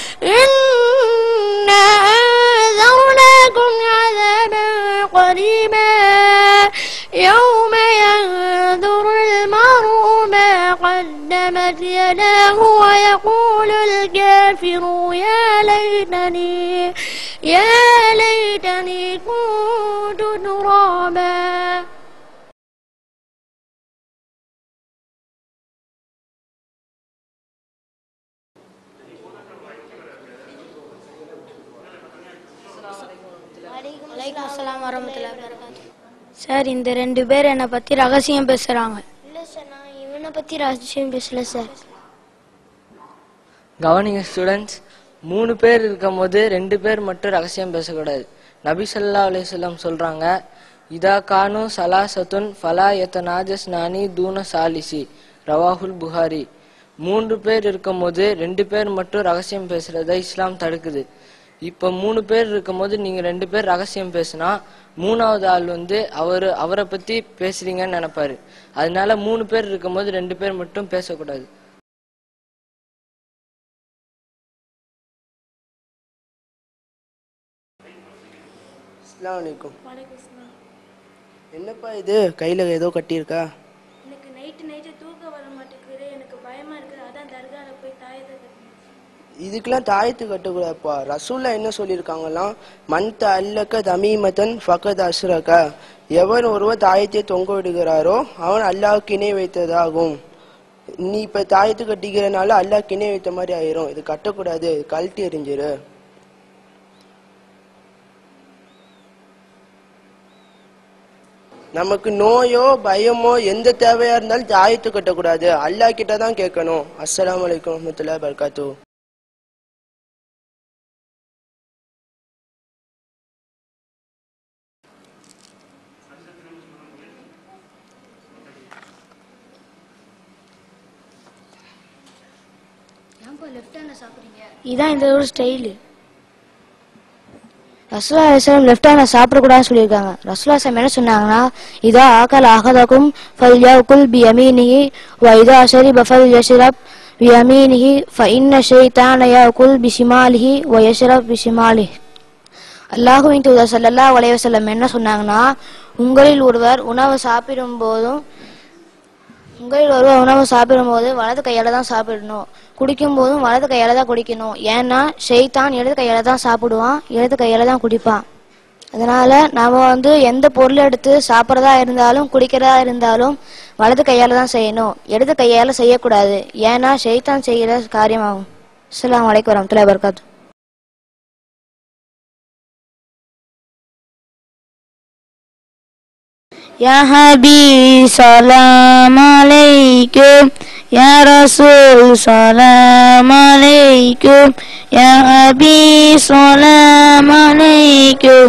[SPEAKER 21] إنا أنذرناكم عذابا قريبا يوم ينظر المرء ما قدمت يداه ويقول الكافر يا ليتني يا ليتني كنت ترابا
[SPEAKER 12] வலைக்கம் அஸ்ஸலாம் வரமத்துல்லாஹி வபரகாத்துஹு சார் இந்த ரெண்டு பேர் என்னை பற்றி ரகசியம் பேசுகிறாங்க
[SPEAKER 9] இல்லை சார் நான் இவனை பற்றி ரகசியம் பேசல சார்
[SPEAKER 15] கவனிங்க ஸ்டூடெண்ட்ஸ் மூணு பேர் இருக்கும் போது ரெண்டு பேர் மட்டும் ரகசியம் பேசக்கூடாது நபி ஸல்லல்லாஹு அலைஹி வஸல்லம் சொல்றாங்க இதா கானு சலாசத்துன் ஃபலா யத்தனாஜஸ் நானி தூன சாலிசி ரவாஹுல் புகாரி மூன்று பேர் இருக்கும் போது ரெண்டு பேர் மட்டும் ரகசியம் பேசுறத இஸ்லாம் தடுக்குது இப்ப மூணு பேர் இருக்கும் போது நீங்க ரெண்டு பேர் ரகசியம் பேசினா மூணாவது ஆள் வந்து அவரு அவரை பத்தி பேசுறீங்கன்னு நினைப்பாரு அதனால மூணு பேர் இருக்கும் போது ரெண்டு பேர் மட்டும் பேசக்கூடாது
[SPEAKER 17] அஸ்ஸலாமு அலைக்கும் என்னப்பா இது கையில் ஏதோ கட்டியிருக்கா
[SPEAKER 16] எனக்கு நைட்டு நைட்டு தூக்கம் வர மாட்டேங்குது எனக்கு பயமா இருக்குது அதான் தர்கால போய் தாயத்தை கட்டணும்
[SPEAKER 17] இதுக்கெல்லாம் தாயத்து கட்டக்கூடாதுப்பா ரசூல்லா என்ன சொல்லியிருக்காங்களாம் மந்த அல்லக்க தமீமத்தன் ஃபகத் அஸ்ரக எவன் ஒருவர் தாயத்தை தொங்க விடுகிறாரோ அவன் அல்லாஹ்க்கு இணை வைத்ததாகும் நீ இப்ப தாயத்து கட்டிக்கிறனால அல்லாஹ்க்கு இணை வைத்த மாதிரி ஆயிரும் இது கட்டக்கூடாது இது கழட்டி எறிஞ்சிரு நமக்கு நோயோ பயமோ எந்த தேவையா இருந்தாலும் தாயத்து கட்டக்கூடாது அல்லாஹ் கிட்ட தான் கேட்கணும் அஸ்ஸலாமு அலைக்கும் வரமத்துல்லாஹி வபரகாத்துஹு
[SPEAKER 5] ஏன்பா லெஃப்ட் ஹேண்ட்ல சாப்பிடுறீங்க
[SPEAKER 12] இதான் இந்த ஒரு ஸ்டைலு ரசுல்லா அலிஸ்லாம் லெஃப்ட் ஹேண்ட்ல சாப்பிடக்கூடாதுன்னு சொல்லியிருக்காங்க ரசுல்லா சாமி என்ன சொன்னாங்கன்னா இதா ஆக்கல் அகதக்கும் ஃபல் யாக்குல் பி யமீனிஹி வ இதா ஷரிப ஃபல் யஷ்ரப் பி யமீனிஹி ஃப இன்ன ஷைத்தான யாக்குல் பி ஷிமாலிஹி வ யஷ்ரப் பி ஷிமாலிஹி அல்லாஹுவின் தூதர் ஸல்லல்லாஹு அலைஹி வஸல்லம் என்ன சொன்னாங்கன்னா உங்களில் ஒருவர் உணவு சாப்பிடும் போதும் உங்களில் ஒருவர் உணவு சாப்பிடும்போது வலது கையால தான் சாப்பிடணும் குடிக்கும் போதும் வலது கையால தான் குடிக்கணும் ஏன்னா ஷெய்தான் இடது கையால தான் சாப்பிடுவான் இடது கையால தான் குடிப்பான் அதனால நாம வந்து எந்த பொருள் எடுத்து சாப்பிட்றதா இருந்தாலும் குடிக்கிறதா இருந்தாலும் வலது கையால தான் செய்யணும் இடது கையால செய்யக்கூடாது ஏன்னா ஷெய்தான் செய்கிற காரியமாகும் அஸ்ஸலாமு அலைக்கும் வரமத்துல்லாஹி வபரகாத்துஹு
[SPEAKER 21] يا حبيب سلام عليكم يا رسول سلام عليكم يا حبيب سلام عليكم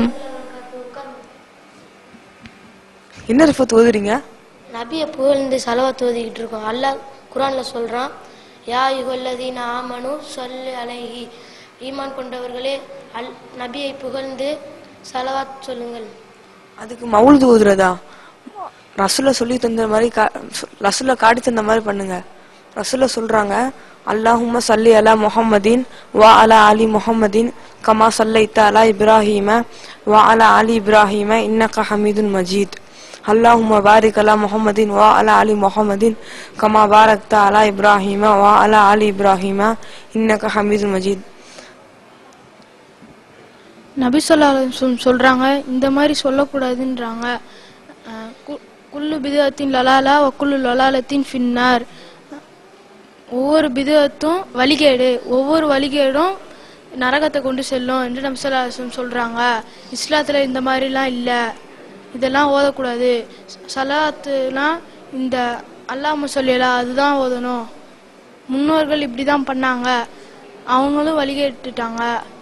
[SPEAKER 18] என்ன ரிஃபத் ஓதுறீங்க
[SPEAKER 16] நபியை புகழ்ந்து செலவத்து ஓதிக்கிட்டு இருக்கோம் அல்லாஹ் குரான்ல சொல்றான் யா யுகல்லதீன ஆமனு சொல்லு அலைஹி ஈமான் கொண்டவர்களே அல் நபியை புகழ்ந்து சலவாத் சொல்லுங்கள்
[SPEAKER 18] அதுக்கு மவுல்து ஓதுறதா ரசுல சொல்லி தந்த மாதிரி கா- ரசுல காட்டி தந்த மாதிரி பண்ணுங்க ரசுல சொல்றாங்க அல்லாஹும்ம சல்லி அலா முஹம்மதின் வா அலா அலி முஹம்மதின் கமா சல்லைத்த அலா இப்ராஹீம வா அலா அலி இப்ராஹீம இன்னக ஹமீதுன் மஜீத் அல்லாஹும்ம பாரிக் அலா முஹம்மதின் வா அலா அலி முஹம்மதின் கமா பாரக்த அலா இப்ராஹீம வா அலா அலி இப்ராஹீம இன்னக ஹமீதுன் மஜீத்
[SPEAKER 22] நபி சொல்லாலும் சொல்றாங்க இந்த மாதிரி சொல்லக்கூடாதுன்றாங்க அஹ் கு- குல்லு பிதத்தின் லலாலா வக்குல்லு லலாலத்தின் ஃபின்னார் ஒவ்வொரு பிதத்தும் வழிகேடு ஒவ்வொரு வழிகேடும் நரகத்தை கொண்டு செல்லும் என்று நபி சொல்லாலும் சொல்றாங்க இஸ்லாத்துல இந்த மாதிரிலாம் இல்லை இதெல்லாம் ஓதக்கூடாது சலாத்துனா இந்த அல்லாஹ் முசல்லிலா அதுதான் ஓதணும் முன்னோர்கள் இப்படி தான் பண்ணாங்க அவங்களும் வழிகேட்டுட்டாங்க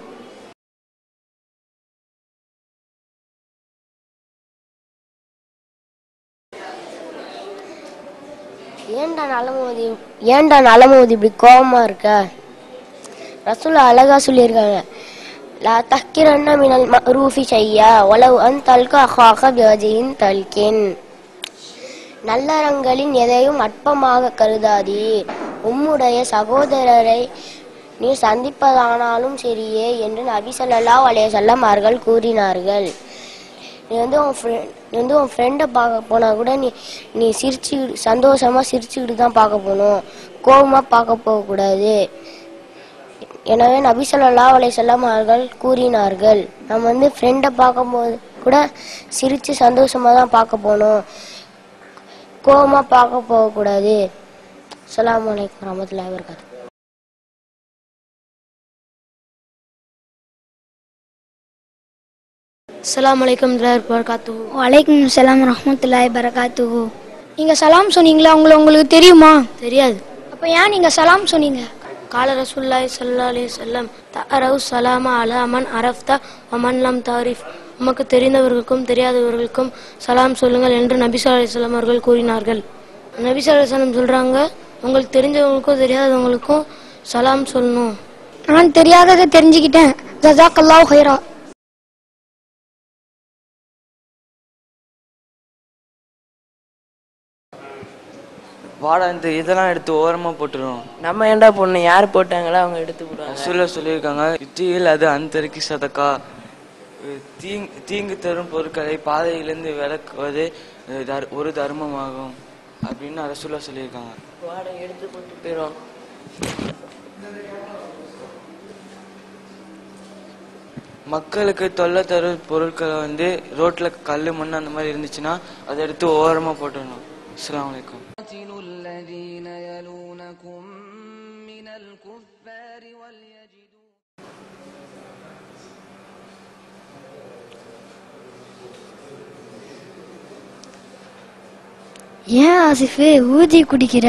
[SPEAKER 1] ஏன்டா நலமோதி ஏன்டா நலமோதி இப்படி கோவமா இருக்க ரசூல் அழகா சொல்லியிருக்காங்க லா தக்கிரன்ன மினல் மரூஃபி செய்யா ஒலவ் அன் தல்க அஹாக பிவஜின் தல்கின் நல்லறங்களின் எதையும் அற்பமாக கருதாதி உம்முடைய சகோதரரை நீ சந்திப்பதானாலும் சரியே என்று நபி ஸல்லல்லாஹு அலைஹி வஸல்லம் அவர்கள் கூறினார்கள் நீ வந்து உன் ஃப்ரெண்ட் நீ வந்து உன் ஃப்ரெண்டை பார்க்க போனா கூட நீ நீ சிரிச்சு சந்தோஷமா சிரிச்சுக்கிட்டு தான் பார்க்க போகணும் கோபமா பார்க்க போகக்கூடாது எனவே நபி ஸல்லல்லாஹு அலைஹி வஸல்லம் அவர்கள் கூறினார்கள் நம்ம வந்து ஃப்ரெண்டை பார்க்கும்போது கூட சிரிச்சு சந்தோஷமா தான் பார்க்க போகணும் கோபமா பார்க்க போகக்கூடாது அஸ்ஸலாமு அலைக்கும் வரமத்துல்லாஹி வபரகாத்துஹு
[SPEAKER 16] அஸ்ஸலாமு அலைக்கும் வரகாத்து
[SPEAKER 9] வலைக்கும் சலாம் ரஹமத்துல்லாய் பரகாத்துஹு நீங்கள் சலாம் சொன்னீங்களா உங்களை உங்களுக்கு தெரியுமா
[SPEAKER 16] தெரியாது
[SPEAKER 9] அப்போ ஏன் நீங்கள் சலாம் சொன்னீங்க
[SPEAKER 16] கால ரசூல்லாய் சல்லா அலி சொல்லம் தரவு சலாமா அலா அமன் அரஃப்தா அமன் லம் தாரிஃப் உமக்கு தெரிந்தவர்களுக்கும் தெரியாதவர்களுக்கும் சலாம் சொல்லுங்கள் என்று நபி ஸல்லல்லாஹு அலைஹி வஸல்லம் அவர்கள் கூறினார்கள் நபி ஸல்லல்லாஹு அலைஹி வஸல்லம் சொல்றாங்க உங்களுக்கு தெரிஞ்சவங்களுக்கும் தெரியாதவங்களுக்கும் சலாம் சொல்லணும்
[SPEAKER 9] நான் தெரியாததை தெரிஞ்சுக்கிட்டேன் ஜசாக் அல்லாஹ் ஹைரா
[SPEAKER 2] வாடா இந்த இதெல்லாம் எடுத்து ஓரமா போட்டுரும்
[SPEAKER 23] நம்ம ஏன்டா பொண்ணு யார் போட்டாங்களோ அவங்க எடுத்து போடுவாங்க
[SPEAKER 2] ரசூலா சொல்லியிருக்காங்க இத்தியில் அது அந்தரிக்கு சதக்கா தீங் தீங்கு தரும் பொருட்களை பாதையிலிருந்து விலக்குவது அஹ், தர்- ஒரு தர்மமாகும் அப்படின்னு ரசூலா சொல்லியிருக்காங்க
[SPEAKER 23] வாடை எடுத்து போட்டு போயிடும்
[SPEAKER 2] மக்களுக்கு தொல்லை தரும் பொருட்களை வந்து ரோட்ல கல்லு மண் அந்த மாதிரி இருந்துச்சுன்னா அதை எடுத்து ஓரமா போட்டுடணும் அஸ்ஸலாமு அலைக்கும்
[SPEAKER 24] الذين يلونكم من الكفار وليجدوا
[SPEAKER 9] ஏன் ஆசிஃபு ஊதி குடிக்கிற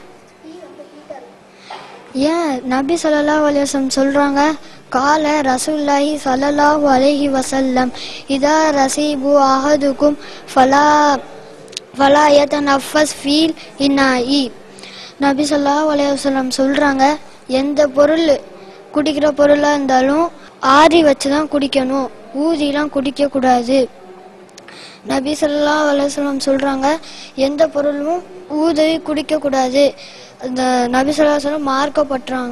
[SPEAKER 9] ஏன் நபி ஸல்லல்லாஹு அலைஹி வஸல்லம் சொல்றாங்க கால ரசூலுல்லாஹி ஸல்லல்லாஹு அலைஹி வஸல்லம் இதா ரசீபு அஹதுக்கும் ஃபலா ஃபலா யதனஃபஸ் ஃபீல் இன்னாயி நபி ஸல்லல்லாஹு அலைஹி வஸல்லம் சொல்றாங்க எந்த பொருள் குடிக்கிற பொருளாக இருந்தாலும் ஆறி வச்சு தான் குடிக்கணும் ஊதிலாம் குடிக்க கூடாது நபி ஸல்லல்லாஹு அலைஹி வஸல்லம் சொல்றாங்க எந்த பொருளும் ஊதி குடிக்க கூடாது அந்த நபி ஸல்லல்லாஹு அலைஹி வஸல்லம் மார்க்கப்பட்டுறாங்க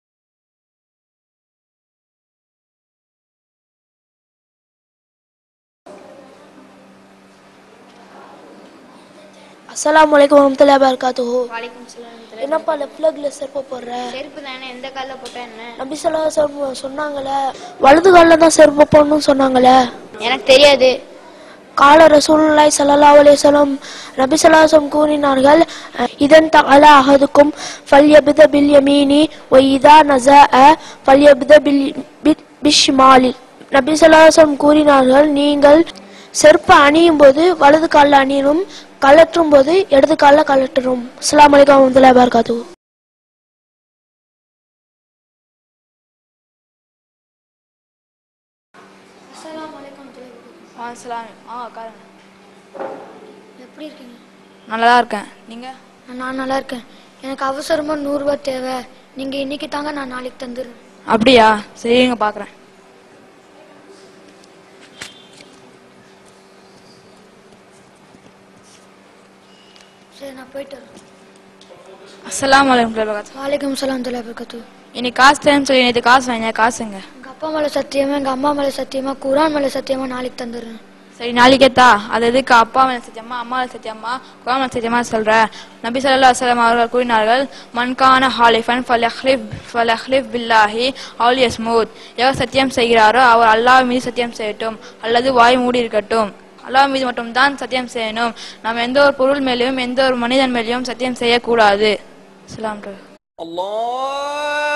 [SPEAKER 25] அஸ்ஸலாமு அலைக்கும் வரமத்துல்லாஹி வபரகாத்துஹு
[SPEAKER 6] வலைக்கும் சலாம்
[SPEAKER 25] என்னப்பா லெஃப்ட் லெக்ல செருப்பு போடுற
[SPEAKER 6] செருப்பு தானே எந்த காலில் போட்டா என்ன
[SPEAKER 25] நபி ஸல்லல்லாஹு அலைஹி வஸல்லம் சொன்னாங்களே வலது கால்ல தான் செருப்பு போடணும்னு சொன்னாங்களே
[SPEAKER 6] எனக்கு தெரியாது
[SPEAKER 25] கால ரசூலுல்லாஹி ஸல்லல்லாஹு அலைஹி வஸல்லம் நபி ஸல்லல்லாஹு அலைஹி வஸல்லம் கூறினார்கள் இதன் தஅல அஹதுக்கும் ஃபல்யப்த பில் யமீனி வ இதா நஸஅ ஃபல்யப்த பில் பி- பிஷ்மாலி நபி ஸல்லல்லாஹு அலைஹி வஸல்லம் கூறினார்கள் நீங்கள் செருப்பு அணியும் போது வலது காலில் அணியணும் கலற்றும் போது இடது காலில் கலட்டணும் அஸ்ஸலாமு அலைக்கும் வரமத்துல்லாஹி வபரகாத்துஹு
[SPEAKER 14] ஆ சலாம் ஆ உட்காருங்க
[SPEAKER 9] எப்படி இருக்கீங்க
[SPEAKER 14] நல்லா இருக்கேன் நீங்க
[SPEAKER 9] நான் நல்லா இருக்கேன் எனக்கு அவசரமா நூறுரூவா தேவை நீங்க இன்னைக்கு தாங்க நான் நாளைக்கு தந்துடுறேன்
[SPEAKER 14] அப்படியா சரிங்க பார்க்குறேன்
[SPEAKER 9] சரி நான் போயிட்டு வரேன்
[SPEAKER 14] அஸ்ஸலாமு அலைக்கும் வரமத்துல்லாஹி
[SPEAKER 9] வாலைக்கும் சலாம் தலா பக்கத்து
[SPEAKER 14] இன்னைக்கு காசு தேவைன்னு சொல்லி நேற்று காசு வாங்கினேன் காசுங்க
[SPEAKER 9] எங்க அப்பா மேல சத்தியமா எங்க அம்மா மேல சத்தியமா குரான் மேல சத்தியமா நாளைக்கு தந்துடுறேன்
[SPEAKER 14] சரி நாளைக்கே தா அது எதுக்கு அப்பா மேல சத்தியமா அம்மா மேல சத்தியமா குரான் மேல சத்தியமா சொல்ற நபி ஸல்லல்லாஹு அலைஹி வஸல்லம் அவர்கள் கூறினார்கள் மன்கான ஹாலிஃபன் ஃபலஹ்லிஃப் ஃபலஹ்லிஃப் பில்லாஹி அவுல் யஸ்மூத் எவர் சத்தியம் செய்கிறாரோ அவர் அல்லாஹ் மீது சத்தியம் செய்யட்டும் அல்லது வாய் மூடி இருக்கட்டும் அல்லாஹ் மீது மட்டும் தான் சத்தியம் செய்யணும் நாம் எந்த ஒரு பொருள் மேலேயும் எந்த ஒரு மனிதன் மேலேயும் சத்தியம் செய்யக்கூடாது அஸ்ஸலாமு அலைக்கும்.
[SPEAKER 24] الله